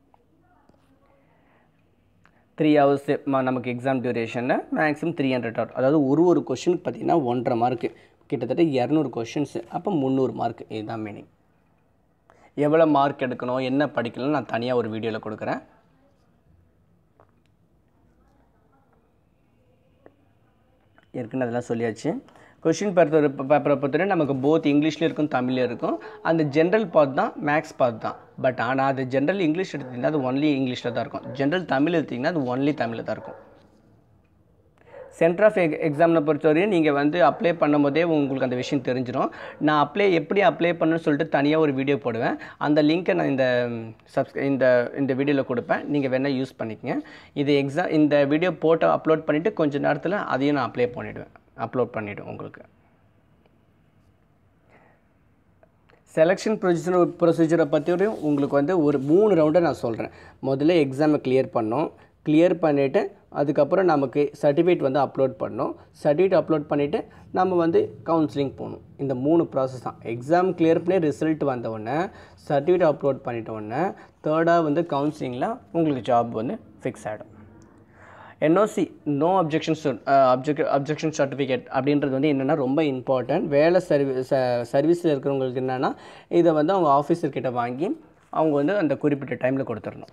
த்ரீ ஹவர்ஸ் நமக்கு எக்ஸாம் டியூரேஷனில் மேக்ஸிமம் த்ரீ ஹண்ட்ரட் ஹவர் அதாவது ஒரு ஒரு கொஷினுக்கு பார்த்தீங்கன்னா ஒன்றரை மார்க்கு கிட்டத்தட்ட இரநூறு கொஷின்ஸு அப்போ முந்நூறு மார்க் இதுதான் மீனிங் எவ்வளோ மார்க் எடுக்கணும் என்ன படிக்கணும்னு நான் தனியாக ஒரு வீடியோவில் கொடுக்குறேன் ஏற்கனவே அதெல்லாம் சொல்லியாச்சு கொஷின் பேப்பர் பேப்பரை பொறுத்தவரை நமக்கு போத் இங்கிலீஷ்லேயும் இருக்கும் தமிழ்லையும் இருக்கும் அந்த ஜென்ரல் பார்ட் தான் மேக்ஸ் பார்ட் தான் பட் ஆனால் அது ஜென்ரல் இங்கிலீஷ் எடுத்திங்கன்னா அது ஒன்லி இங்கிலீஷில் தான் இருக்கும் ஜென்ரல் தமிழ் எடுத்திங்கன்னா அது ஒன்லி தமிழில் தான் இருக்கும் சென்டர் ஆஃப் எக் எக்ஸாமில் பொறுத்தவரையும் நீங்கள் வந்து அப்ளை பண்ணும்போதே உங்களுக்கு அந்த விஷயம் தெரிஞ்சிடும் நான் அப்ளை எப்படி அப்ளை பண்ணணும்னு சொல்லிட்டு தனியாக ஒரு வீடியோ போடுவேன் அந்த லிங்க்கை நான் இந்த சப்ஸ்கிரை இந்த இந்த வீடியோவில் கொடுப்பேன் நீங்கள் வேணால் யூஸ் பண்ணிக்கங்க இது எக்ஸாம் இந்த வீடியோ போட்டு அப்லோட் பண்ணிவிட்டு கொஞ்ச நேரத்தில் அதையும் நான் அப்ளை பண்ணிவிடுவேன் அப்லோட் பண்ணிவிடுவேன் உங்களுக்கு செலெக்ஷன் ப்ரொசீஜர் ப்ரொசீஜரை பற்றியும் உங்களுக்கு வந்து ஒரு மூணு ரவுண்டை நான் சொல்கிறேன் முதல்ல எக்ஸாமை கிளியர் பண்ணோம் கிளியர் பண்ணிவிட்டு அதுக்கப்புறம் நமக்கு சர்டிஃபிகேட் வந்து அப்லோட் பண்ணோம் சர்டிஃபிகேட் அப்லோட் பண்ணிவிட்டு நம்ம வந்து கவுன்சிலிங் போகணும் இந்த மூணு ப்ராசஸ் தான் எக்ஸாம் கிளியர் பண்ணி ரிசல்ட் வந்த உடனே சர்டிஃபிகேட் அப்லோட் பண்ணிட்ட உடனே தேர்டாக வந்து கவுன்சிலிங்கில் உங்களுக்கு ஜாப் வந்து ஃபிக்ஸ் ஆகிடும் NOC no objections object objection certificate அப்படின்றது வந்து என்னென்னா ரொம்ப இம்பார்ட்டன்ட் வேலை சர்வீ சர்வீஸில் இருக்கிறவங்களுக்கு என்னென்னா இதை வந்து அவங்க ஆஃபீஸர்கிட்ட வாங்கி அவங்க வந்து அந்த குறிப்பிட்ட டைமில் கொடுத்துடணும்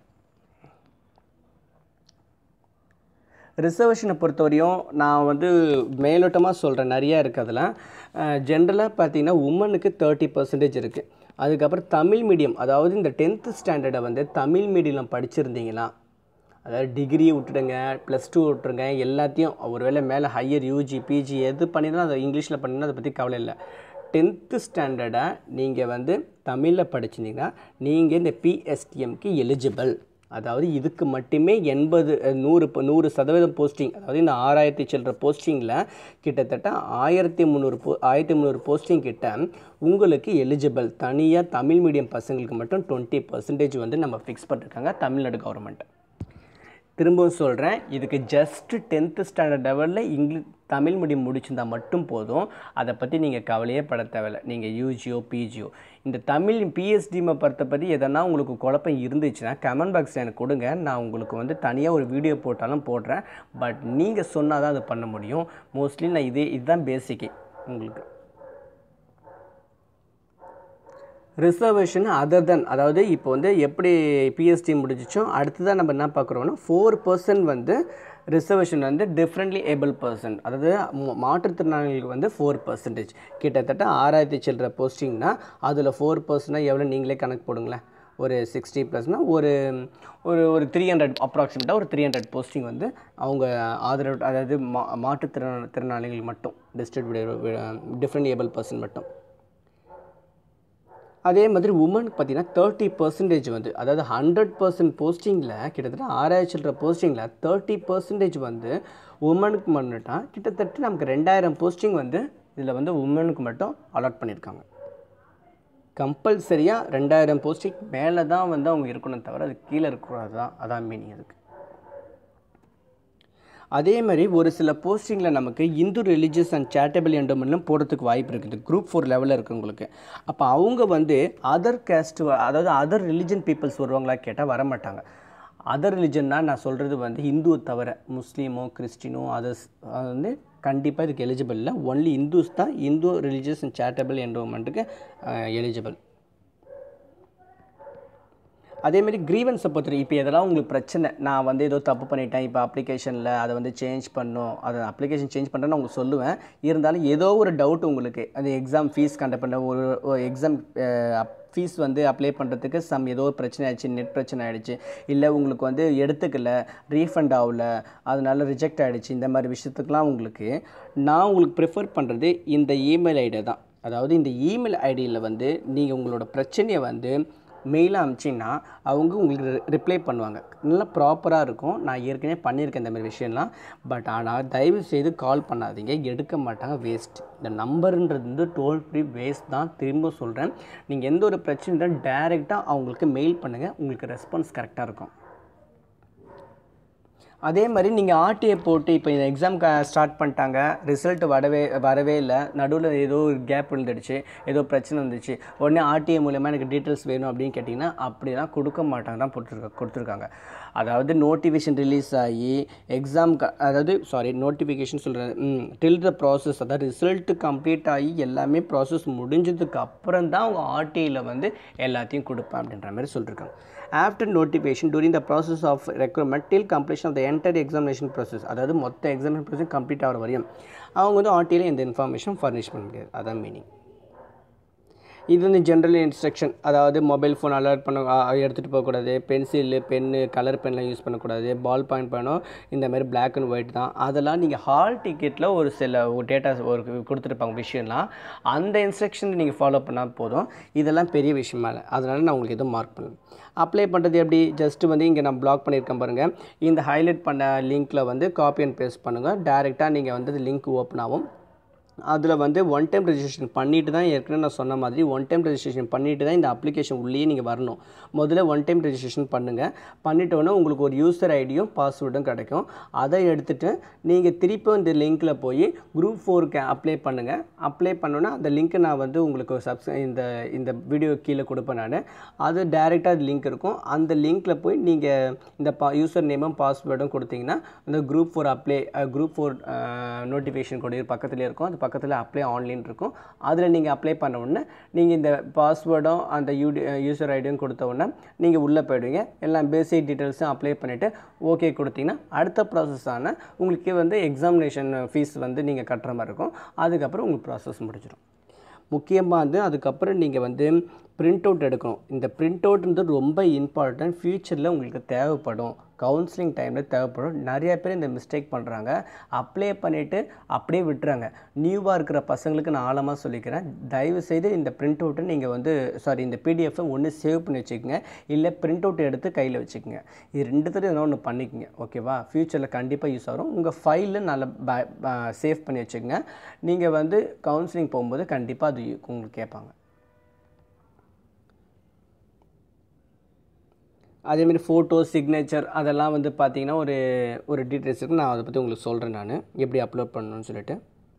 ரிசர்வேஷனை பொறுத்தவரையும் நான் வந்து மேலோட்டமாக சொல்கிறேன் நிறையா இருக்குது அதில் ஜென்ரலாக பார்த்தீங்கன்னா உமனுக்கு தேர்ட்டி பர்சன்டேஜ் இருக்குது அதுக்கப்புறம் தமிழ் மீடியம் அதாவது இந்த டென்த்து ஸ்டாண்டர்டை வந்து தமிழ் மீடியம் படிச்சிருந்தீங்கன்னா அதாவது டிகிரி விட்டுடுங்க ப்ளஸ் டூ விட்டுருங்க எல்லாத்தையும் ஒருவேளை மேலே ஹையர் யூஜி பிஜி எது பண்ணினாலும் அதை இங்கிலீஷில் பண்ணினா அதை பற்றி கவலை இல்லை டென்த்து ஸ்டாண்டர்டை நீங்கள் வந்து தமிழில் படிச்சிருந்தீங்கன்னா நீங்கள் இந்த பிஎஸ்டிஎம்க்கு எலிஜிபிள் அதாவது இதுக்கு மட்டுமே எண்பது அஹ், நூறு இப்போ நூறு சதவீதம் போஸ்டிங் அதாவது இந்த ஆறாயிரத்தி சில்லற போஸ்டிங்கில் கிட்டத்தட்ட ஆயிரத்தி முந்நூறு போ ஆயிரத்தி முந்நூறு போஸ்டிங் கிட்ட உங்களுக்கு எலிஜிபிள் தனியாக தமிழ் மீடியம் பசங்களுக்கு மட்டும் டுவெண்ட்டி பர்சன்டேஜ் வந்து நம்ம ஃபிக்ஸ் பண்ணிருக்காங்க தமிழ்நாடு கவர்மெண்ட் திரும்பவும் சொல்கிறேன் இதுக்கு ஜஸ்ட்டு டென்த்து ஸ்டாண்டர்ட் லெவலில் இங்கிலீஷ் தமிழ் மீடியம் முடிச்சிருந்தா மட்டும் போதும் அதை பற்றி நீங்கள் கவலையே பட தேவையில்ல நீங்கள் யூஜியோ பிஜியோ இந்த தமிழ் பிஎஸ்டிமை பொறுத்த பற்றி எதனா உங்களுக்கு குழப்பம் இருந்துச்சுன்னா கமெண்ட் பாக்ஸில் எனக்கு கொடுங்க நான் உங்களுக்கு வந்து தனியாக ஒரு வீடியோ போட்டாலும் போடுறேன் பட் நீங்கள் சொன்னால் தான் அதை பண்ண முடியும் மோஸ்ட்லி நான் இதே இதுதான் பேசிக்கே உங்களுக்கு ரிசர்வேஷன் அதர் தென் அதாவது இப்போ வந்து எப்படி பிஎஸ்டி முடிஞ்சிச்சோ அடுத்ததான் நம்ம என்ன பார்க்குறோம்னா ஃபோர் பர்சன்ட் வந்து ரிசர்வேஷன் வந்து டிஃப்ரெண்ட்லி ஏபிள் பர்சன் அதாவது ம- மாற்றுத்திறனாளிகளுக்கு வந்து ஃபோர் பர்சன்டேஜ் கிட்டத்தட்ட ஆறாயிரத்தி சில்லற போஸ்டிங்னா அதில் ஃபோர் பர்சன்ட்னா எவ்வளோ நீங்களே கணக்கு போடுங்களேன் ஒரு சிக்ஸ்டி ப்ளஸ்னால் ஒரு ஒரு ஒரு த்ரீ ஹண்ட்ரட் அப்ராக்சிமேட்டாக ஒரு த்ரீ ஹண்ட்ரட் போஸ்டிங் வந்து அவங்க ஆதரவு அதாவது மா மாற்றுத்திறன் திறனாளிகள் மட்டும் டிஸ்ட்ரிபியூட் டிஃப்ரெண்ட் ஏபிள் பர்சன் மட்டும் அதே மாதிரி உமனுக்கு பார்த்தீங்கன்னா தேர்ட்டி பர்சன்டேஜ் வந்து அதாவது ஹண்ட்ரட் பர்சன்ட் போஸ்டிங்கில் கிட்டத்தட்ட ஆறாயிரம் சில்லற போஸ்டிங்கில் தேர்ட்டி பர்சன்டேஜ் வந்து உமனுக்கு மட்டும்ட்டா கிட்டத்தட்ட நமக்கு ரெண்டாயிரம் போஸ்டிங் வந்து இதில் வந்து உமனுக்கு மட்டும் அலாட் பண்ணியிருக்காங்க கம்பல்சரியாக ரெண்டாயிரம் போஸ்டிங் மேலே தான் வந்து அவங்க இருக்கணும் தவிர அது கீழே இருக்கக்கூடாது தான் அதான் மீனிங் அதுக்கு அதே மாதிரி ஒரு சில போஸ்டிங்கில் நமக்கு இந்து ரிலீஜியஸ் அண்ட் சேரிட்டபிள் என்டோமெண்ட்லும் போடுறதுக்கு வாய்ப்பு இருக்குது குரூப் ஃபோர் லெவலில் இருக்கவங்களுக்கு அப்போ அவங்க வந்து அதர் கேஸ்ட் அதாவது அதர் ரிலிஜன் பீப்புள்ஸ் வருவாங்களா கேட்டால் வர மாட்டாங்க அதர் ரிலிஜன்னா நான் சொல்கிறது வந்து இந்துவை தவிர முஸ்லீமோ கிறிஸ்டினோ அதர்ஸ் வந்து கண்டிப்பாக இதுக்கு எலிஜிபிள் இல்லை ஒன்லி இந்துஸ் தான் இந்து ரிலீஜியஸ் அண்ட் சேரிட்டபிள் என்டோமெண்ட்டுக்கு எலிஜிபிள் அதேமாரி க்ரீவன்ஸை பொறுத்தவரை இப்போ எதெல்லாம் உங்களுக்கு பிரச்சனை நான் வந்து ஏதோ தப்பு பண்ணிட்டேன் இப்போ அப்ளிகேஷனில் அதை வந்து சேஞ்ச் பண்ணும் அதை அப்ளிகேஷன் சேஞ்ச் பண்ணுறேன்னு உங்களுக்கு சொல்லுவேன் இருந்தாலும் ஏதோ ஒரு டவுட் உங்களுக்கு அந்த எக்ஸாம் ஃபீஸ் கண்டக்ட் பண்ண ஒரு எக்ஸாம் ஃபீஸ் வந்து அப்ளை பண்ணுறதுக்கு சம் ஏதோ ஒரு பிரச்சனை ஆயிடுச்சு நெட் பிரச்சனை ஆயிடுச்சு இல்லை உங்களுக்கு வந்து எடுத்துக்கல ரீஃபண்ட் ஆகல அதனால ரிஜெக்ட் ஆகிடுச்சு இந்த மாதிரி விஷயத்துக்குலாம் உங்களுக்கு நான் உங்களுக்கு ப்ரிஃபர் பண்ணுறது இந்த இமெயில் ஐடி தான் அதாவது இந்த இமெயில் ஐடியில் வந்து நீங்கள் உங்களோட பிரச்சனையை வந்து மெயிலாக அனுப்பிச்சிங்கன்னா அவங்க உங்களுக்கு ரிப்ளை பண்ணுவாங்க நல்லா ப்ராப்பராக இருக்கும் நான் ஏற்கனவே பண்ணியிருக்கேன் இந்த மாதிரி விஷயம்லாம் பட் ஆனால் தயவு செய்து கால் பண்ணாதீங்க எடுக்க மாட்டாங்க வேஸ்ட் இந்த நம்பருன்றது வந்து டோல் ஃப்ரீ வேஸ்ட் தான் திரும்ப சொல்கிறேன் நீங்கள் எந்த ஒரு பிரச்சனை டேரெக்டாக அவங்களுக்கு மெயில் பண்ணுங்கள் உங்களுக்கு ரெஸ்பான்ஸ் கரெக்டாக இருக்கும் அதே மாதிரி நீங்கள் ஆர்டிஐ போட்டு இப்போ இந்த எக்ஸாம் ஸ்டார்ட் பண்ணிட்டாங்க ரிசல்ட் வரவே வரவே இல்லை நடுவில் ஏதோ ஒரு கேப் விழுந்துடுச்சு ஏதோ பிரச்சனை வந்துச்சு உடனே ஆர்டிஐ மூலயமா எனக்கு டீட்டெயில்ஸ் வேணும் அப்படின்னு கேட்டிங்கன்னா அப்படிலாம் கொடுக்க மாட்டாங்க தான் போட்டுருக்க கொடுத்துருக்காங்க அதாவது நோட்டிஃபிகேஷன் ரிலீஸ் ஆகி எக்ஸாம் அதாவது சாரி நோட்டிஃபிகேஷன் சொல்கிறேன் டில் த ப்ராசஸ் அதாவது ரிசல்ட்டு கம்ப்ளீட் ஆகி எல்லாமே ப்ராசஸ் முடிஞ்சதுக்கு அப்புறம் தான் அவங்க ஆர்டிஐயில் வந்து எல்லாத்தையும் கொடுப்பேன் அப்படின்ற மாதிரி சொல்லியிருக்காங்க after notification during the process of recruitment till completion of the enter examination process அதாவது மொத்த எக்ஸாமினேஷன் ப்ராசஸ் கம்ப்ளீட் ஆகிற வரையும் அவங்க வந்து ஆர்டியில் எந்த இன்ஃபர்மேஷன் ஃபர்னிஷ் பண்ண முடியாது அதான் மீனிங் இது வந்து ஜென்ரல் இன்ஸ்ட்ரக்ஷன் அதாவது மொபைல் ஃபோன் அலர்ட் பண்ண எடுத்துகிட்டு போகக்கூடாது பென்சிலு பென்னு கலர் பென்லாம் யூஸ் பண்ணக்கூடாது பால் பாயிண்ட் பண்ணோம் இந்த மாதிரி பிளாக் அண்ட் ஒயிட் தான் அதெல்லாம் நீங்கள் ஹால் டிக்கெட்டில் ஒரு சில டேட்டாஸ் ஒரு கொடுத்துருப்பாங்க விஷயம்லாம் அந்த இன்ஸ்ட்ரக்ஷன் நீங்கள் ஃபாலோ பண்ணால் போதும் இதெல்லாம் பெரிய விஷயமா இல்லை அதனால் நான் உங்களுக்கு எதுவும் மார்க் பண்ணல அப்ளை பண்ணுறது எப்படி ஜஸ்ட்டு வந்து இங்கே நான் பிளாக் பண்ணியிருக்கேன் பாருங்கள் இந்த ஹைலைட் பண்ண லிங்க்கில் வந்து காப்பி அண்ட் பேஸ்ட் பண்ணுங்கள் டேரெக்டாக நீங்கள் வந்து லிங்க் ஓப்பன் ஆகும் அதில் வந்து ஒன் டைம் ரெஜிஸ்ட்ரேஷன் பண்ணிட்டு தான் ஏற்கனவே நான் சொன்ன மாதிரி ஒன் டைம் ரெஜிஸ்ட்ரேஷன் பண்ணிட்டு தான் இந்த அப்ளிகேஷன் உள்ளேயே நீங்கள் வரணும் முதல்ல ஒன் டைம் ரெஜிஸ்ட்ரேஷன் பண்ணுங்கள் பண்ணிட்டோன்னே உங்களுக்கு ஒரு யூசர் ஐடியும் பாஸ்வேர்டும் கிடைக்கும் அதை எடுத்துகிட்டு நீங்கள் திருப்பி இந்த லிங்க்கில் போய் குரூப் ஃபோருக்கு அப்ளை பண்ணுங்கள் அப்ளை பண்ணோன்னா அந்த லிங்க்கை நான் வந்து உங்களுக்கு சப்ஸ் இந்த இந்த வீடியோ கீழே கொடுப்பேன் நான் அது டேரெக்டாக அது லிங்க் இருக்கும் அந்த லிங்க்கில் போய் நீங்கள் இந்த பா யூசர் நேமும் பாஸ்வேர்டும் கொடுத்தீங்கன்னா இந்த group four apply group four notification கூட பக்கத்துலேயே இருக்கும் அது பக்கத்தில் அப்ளை ஆன்லைன் இருக்கும் அதில் நீங்கள் அப்ளை பண்ண உடனே நீங்கள் இந்த பாஸ்வேர்டும் அந்த யூடி யூசர் ஐடியும் கொடுத்த உடனே நீங்கள் உள்ளே போயிடுவீங்க எல்லாம் பேசிக் டீட்டெயில்ஸும் அப்ளை பண்ணிவிட்டு ஓகே கொடுத்தீங்கன்னா அடுத்த ப்ராசஸான உங்களுக்கு வந்து எக்ஸாமினேஷன் ஃபீஸ் வந்து நீங்கள் கட்டுற மாதிரி இருக்கும் அதுக்கப்புறம் உங்களுக்கு ப்ராசஸ் முடிஞ்சிடும் முக்கியமாக வந்து அதுக்கப்புறம் நீங்கள் வந்து பிரிண்ட் அவுட் எடுக்கணும் இந்த பிரிண்ட் அவுட்ன்றது ரொம்ப இம்பார்ட்டன்ட் ஃப்யூச்சரில் உங்களுக்கு தேவைப்படும் கவுன்சிலிங் டைமில் தேவைப்படும் நிறைய பேர் இந்த மிஸ்டேக் பண்ணுறாங்க அப்ளை பண்ணிவிட்டு அப்படியே விட்டுறாங்க நியூவாக இருக்கிற பசங்களுக்கு நான் ஆழமாக சொல்லிக்கிறேன் தயவு செய்து இந்த பிரிண்ட் அவுட்டை நீங்கள் வந்து சாரி இந்த பிடிஎஃப்பை ஒன்று சேவ் பண்ணி வச்சுக்கோங்க இல்லை பிரிண்ட் அவுட் எடுத்து கையில் வச்சுக்கோங்க இது ரெண்டுத்துல ஏதோ ஒன்று பண்ணிக்கோங்க ஓகேவா ஃப்யூச்சரில் கண்டிப்பாக யூஸ் ஆகும் உங்கள் ஃபைலில் நல்லா சேவ் பண்ணி வச்சுக்கோங்க நீங்கள் வந்து கவுன்சிலிங் போகும்போது கண்டிப்பாக அது உங்களுக்கு கேட்பாங்க அதேமாரி ஃபோட்டோ சிக்னேச்சர் அதெல்லாம் வந்து பார்த்தீங்கன்னா ஒரு ஒரு டீட்டெயில்ஸ் இருக்குது நான் அதை பற்றி உங்களுக்கு சொல்கிறேன் நான் எப்படி அப்லோட் பண்ணணும்னு சொல்லிட்டு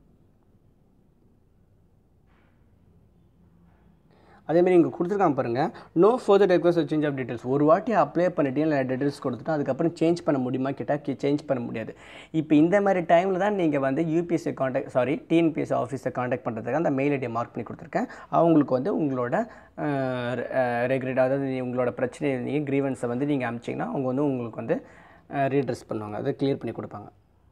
அதேமாரி இங்கே கொடுத்துருக்காங்க பாருங்கள் no further request change of details ஒரு வாட்டி அப்ளை பண்ணிட்டீங்க இல்லை டீட்டெயில்ஸ் கொடுத்துட்டு அதுக்கப்புறம் சேஞ்ச் பண்ண முடியுமா கேட்டால் சேஞ்ச் பண்ண முடியாது இப்போ இந்த மாதிரி டைமில் தான் நீங்கள் வந்து யூபிஎஸ்சி காண்டாக்ட் சாரி டிஎன்பிஎஸ்சி ஆஃபீஸை காண்டாக்ட் பண்ணுறதுக்கு அந்த மெயில் ஐடியை மார்க் பண்ணி கொடுத்துருக்கேன் அவங்களுக்கு வந்து உங்களோட ரெகுலேட் அதாவது உங்களோட பிரச்சனை நீங்கள் க்ரீவன்ஸை வந்து நீங்கள் அமிச்சிங்கன்னா அவங்க வந்து உங்களுக்கு வந்து ரீட்ரெஸ் பண்ணுவாங்க அதை கிளியர் பண்ணி கொடுப்பாங்க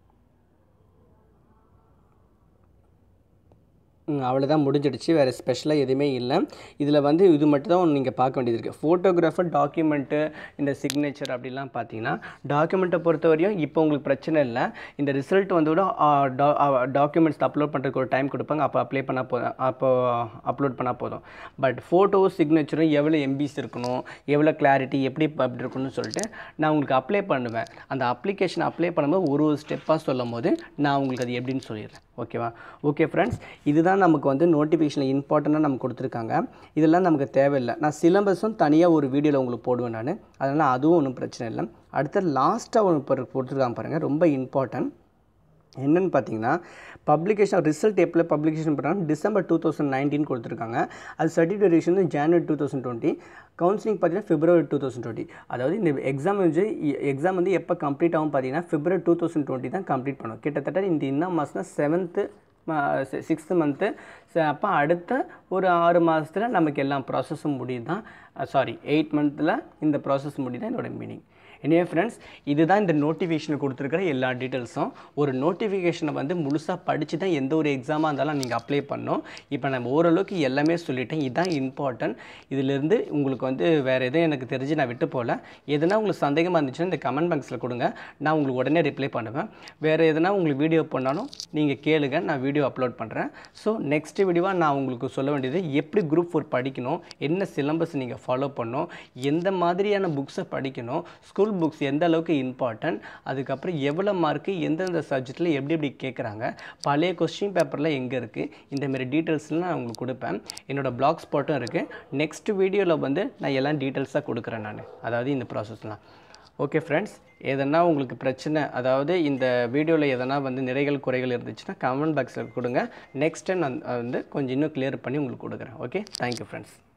அவ்வளோதான் முடிஞ்சிடுச்சு வேறு ஸ்பெஷலாக எதுவுமே இல்லை இதில் வந்து இது மட்டும் தான் நீங்கள் பார்க்க வேண்டியது இருக்குது ஃபோட்டோகிராஃபர் டாக்குமெண்ட்டு இந்த சிக்னேச்சர் அப்படிலாம் பார்த்தீங்கன்னா டாக்குமெண்ட்டை பொறுத்த வரையும் இப்போ உங்களுக்கு பிரச்சனை இல்லை இந்த ரிசல்ட் வந்து கூட டாக்குமெண்ட்ஸ் அப்லோட் பண்ணுறதுக்கு ஒரு டைம் கொடுப்பாங்க அப்போ அப்ளை பண்ணால் போதும் அப்போ அப்லோட் பண்ணால் போதும் பட் ஃபோட்டோ சிக்னேச்சரும் எவ்வளோ எம்பிஸ் இருக்கணும் எவ்வளோ கிளாரிட்டி எப்படி அப்படி இருக்கணும்னு சொல்லிட்டு நான் உங்களுக்கு அப்ளை பண்ணுவேன் அந்த அப்ளிகேஷன் அப்ளை பண்ணும்போது ஒரு ஒரு ஸ்டெப்பாக சொல்லும் போது நான் உங்களுக்கு அது எப்படின்னு சொல்லிடுறேன் ஓகேவா ஓகே ஃப்ரெண்ட்ஸ் இதுதான் நமக்கு வந்து நோட்டிஃபிகேஷனில் இம்பார்ட்டண்ட்டாக நமக்கு கொடுத்துருக்காங்க இதெல்லாம் நமக்கு தேவையில்லை நான் சிலபஸும் தனியாக ஒரு வீடியோவில் உங்களுக்கு போடுவேன் நான் அதனால் அதுவும் ஒன்றும் பிரச்சனை இல்லை அடுத்து லாஸ்ட்டாக ஒன்று கொடுத்துருக்காங்க பாருங்கள் ரொம்ப இம்பார்ட்டன்ட் என்னென்னு பார்த்தீங்கன்னா பப்ளிகேஷன் ரிசல்ட் எப்போ பப்ளிகேஷன் பண்ணுறாங்க டிசம்பர் டூ தௌசண்ட் நைன்டீன் கொடுத்துருக்காங்க அது சர்டிஃபிகேஷன் வந்து January two thousand twenty counselling பார்த்தீங்கன்னா பிப்ரவரி டூ தௌசண்ட் டுவெண்ட்டி அதாவது இந்த எக்ஸாம் வந்து எக்ஸாம் வந்து எப்போ கம்ப்ளீட் ஆகும் பார்த்தீங்கன்னா பிப்ரவரி டூ தௌசண்ட் டுவெண்ட்டி தான் கம்ப்ளீட் பண்ணும் கிட்டத்தட்ட இந்த இன்னும் மாதம் செவன்த்து சிக்ஸ்த்து மந்த்து அப்போ அடுத்த ஒரு ஆறு மாதத்தில் நமக்கு எல்லா ப்ராசஸும் முடியுது தான் சாரி எயிட் மந்தில் இந்த ப்ராசஸ் முடிதான் இதோட மீனிங் எனவே ஃப்ரெண்ட்ஸ் இதுதான் இந்த நோட்டிஃபிகேஷன் கொடுத்துருக்கிற எல்லா டீட்டெயில்ஸும் ஒரு நோட்டிஃபிகேஷனை வந்து முழுசாக படித்து தான் எந்த ஒரு எக்ஸாமாக இருந்தாலும் நீங்கள் அப்ளை பண்ணணும் இப்போ நம்ம ஓரளவுக்கு எல்லாமே சொல்லிட்டேன் இதுதான் இம்பார்ட்டன்ட் இதிலிருந்து உங்களுக்கு வந்து வேறு எதுவும் எனக்கு தெரிஞ்சு நான் விட்டு போகல எதுனா உங்களுக்கு சந்தேகமாக இருந்துச்சுன்னா இந்த கமெண்ட் பாக்ஸில் கொடுங்க நான் உங்களுக்கு உடனே ரிப்ளை பண்ணுவேன் வேறு எதுனா உங்களுக்கு வீடியோ பண்ணாலும் நீங்கள் கேளுங்க நான் வீடியோ அப்லோட் பண்ணுறேன் ஸோ நெக்ஸ்ட் வீடியோவாக நான் உங்களுக்கு சொல்ல வேண்டியது எப்படி குரூப் ஃபோர் படிக்கணும் என்ன சிலபஸ் நீங்கள் ஃபாலோ பண்ணணும் எந்த மாதிரியான புக்ஸை படிக்கணும் ஸ்கூல் புக்ஸ் எந்த அளவுக்கு இம்பார்ட்டன்ட் அதுக்கப்புறம் எவ்வளோ மார்க்கு எந்தெந்த சப்ஜெக்டில் எப்படி எப்படி கேட்குறாங்க பழைய கொஸ்டின் பேப்பரில் எங்கே இருக்குது இந்தமாரி டீட்டெயில்ஸ்லாம் நான் உங்களுக்கு கொடுப்பேன் என்னோடய பிளாக் ஸ்பாட்டும் இருக்குது நெக்ஸ்ட் வீடியோவில் வந்து நான் எல்லாம் டீட்டெயில்ஸாக கொடுக்குறேன் நான் அதாவது இந்த ப்ராசஸ்லாம் ஓகே ஃப்ரெண்ட்ஸ் எதனா உங்களுக்கு பிரச்சனை அதாவது இந்த வீடியோவில் எதனா வந்து நிறைகள் குறைகள் இருந்துச்சுன்னா கமெண்ட் பாக்ஸில் கொடுங்க நெக்ஸ்ட் டைம் நான் வந்து கொஞ்சம் இன்னும் கிளியர் பண்ணி உங்களுக்கு கொடுக்குறேன் ஓகே தேங்க்யூ ஃப்ரெண்ட்ஸ்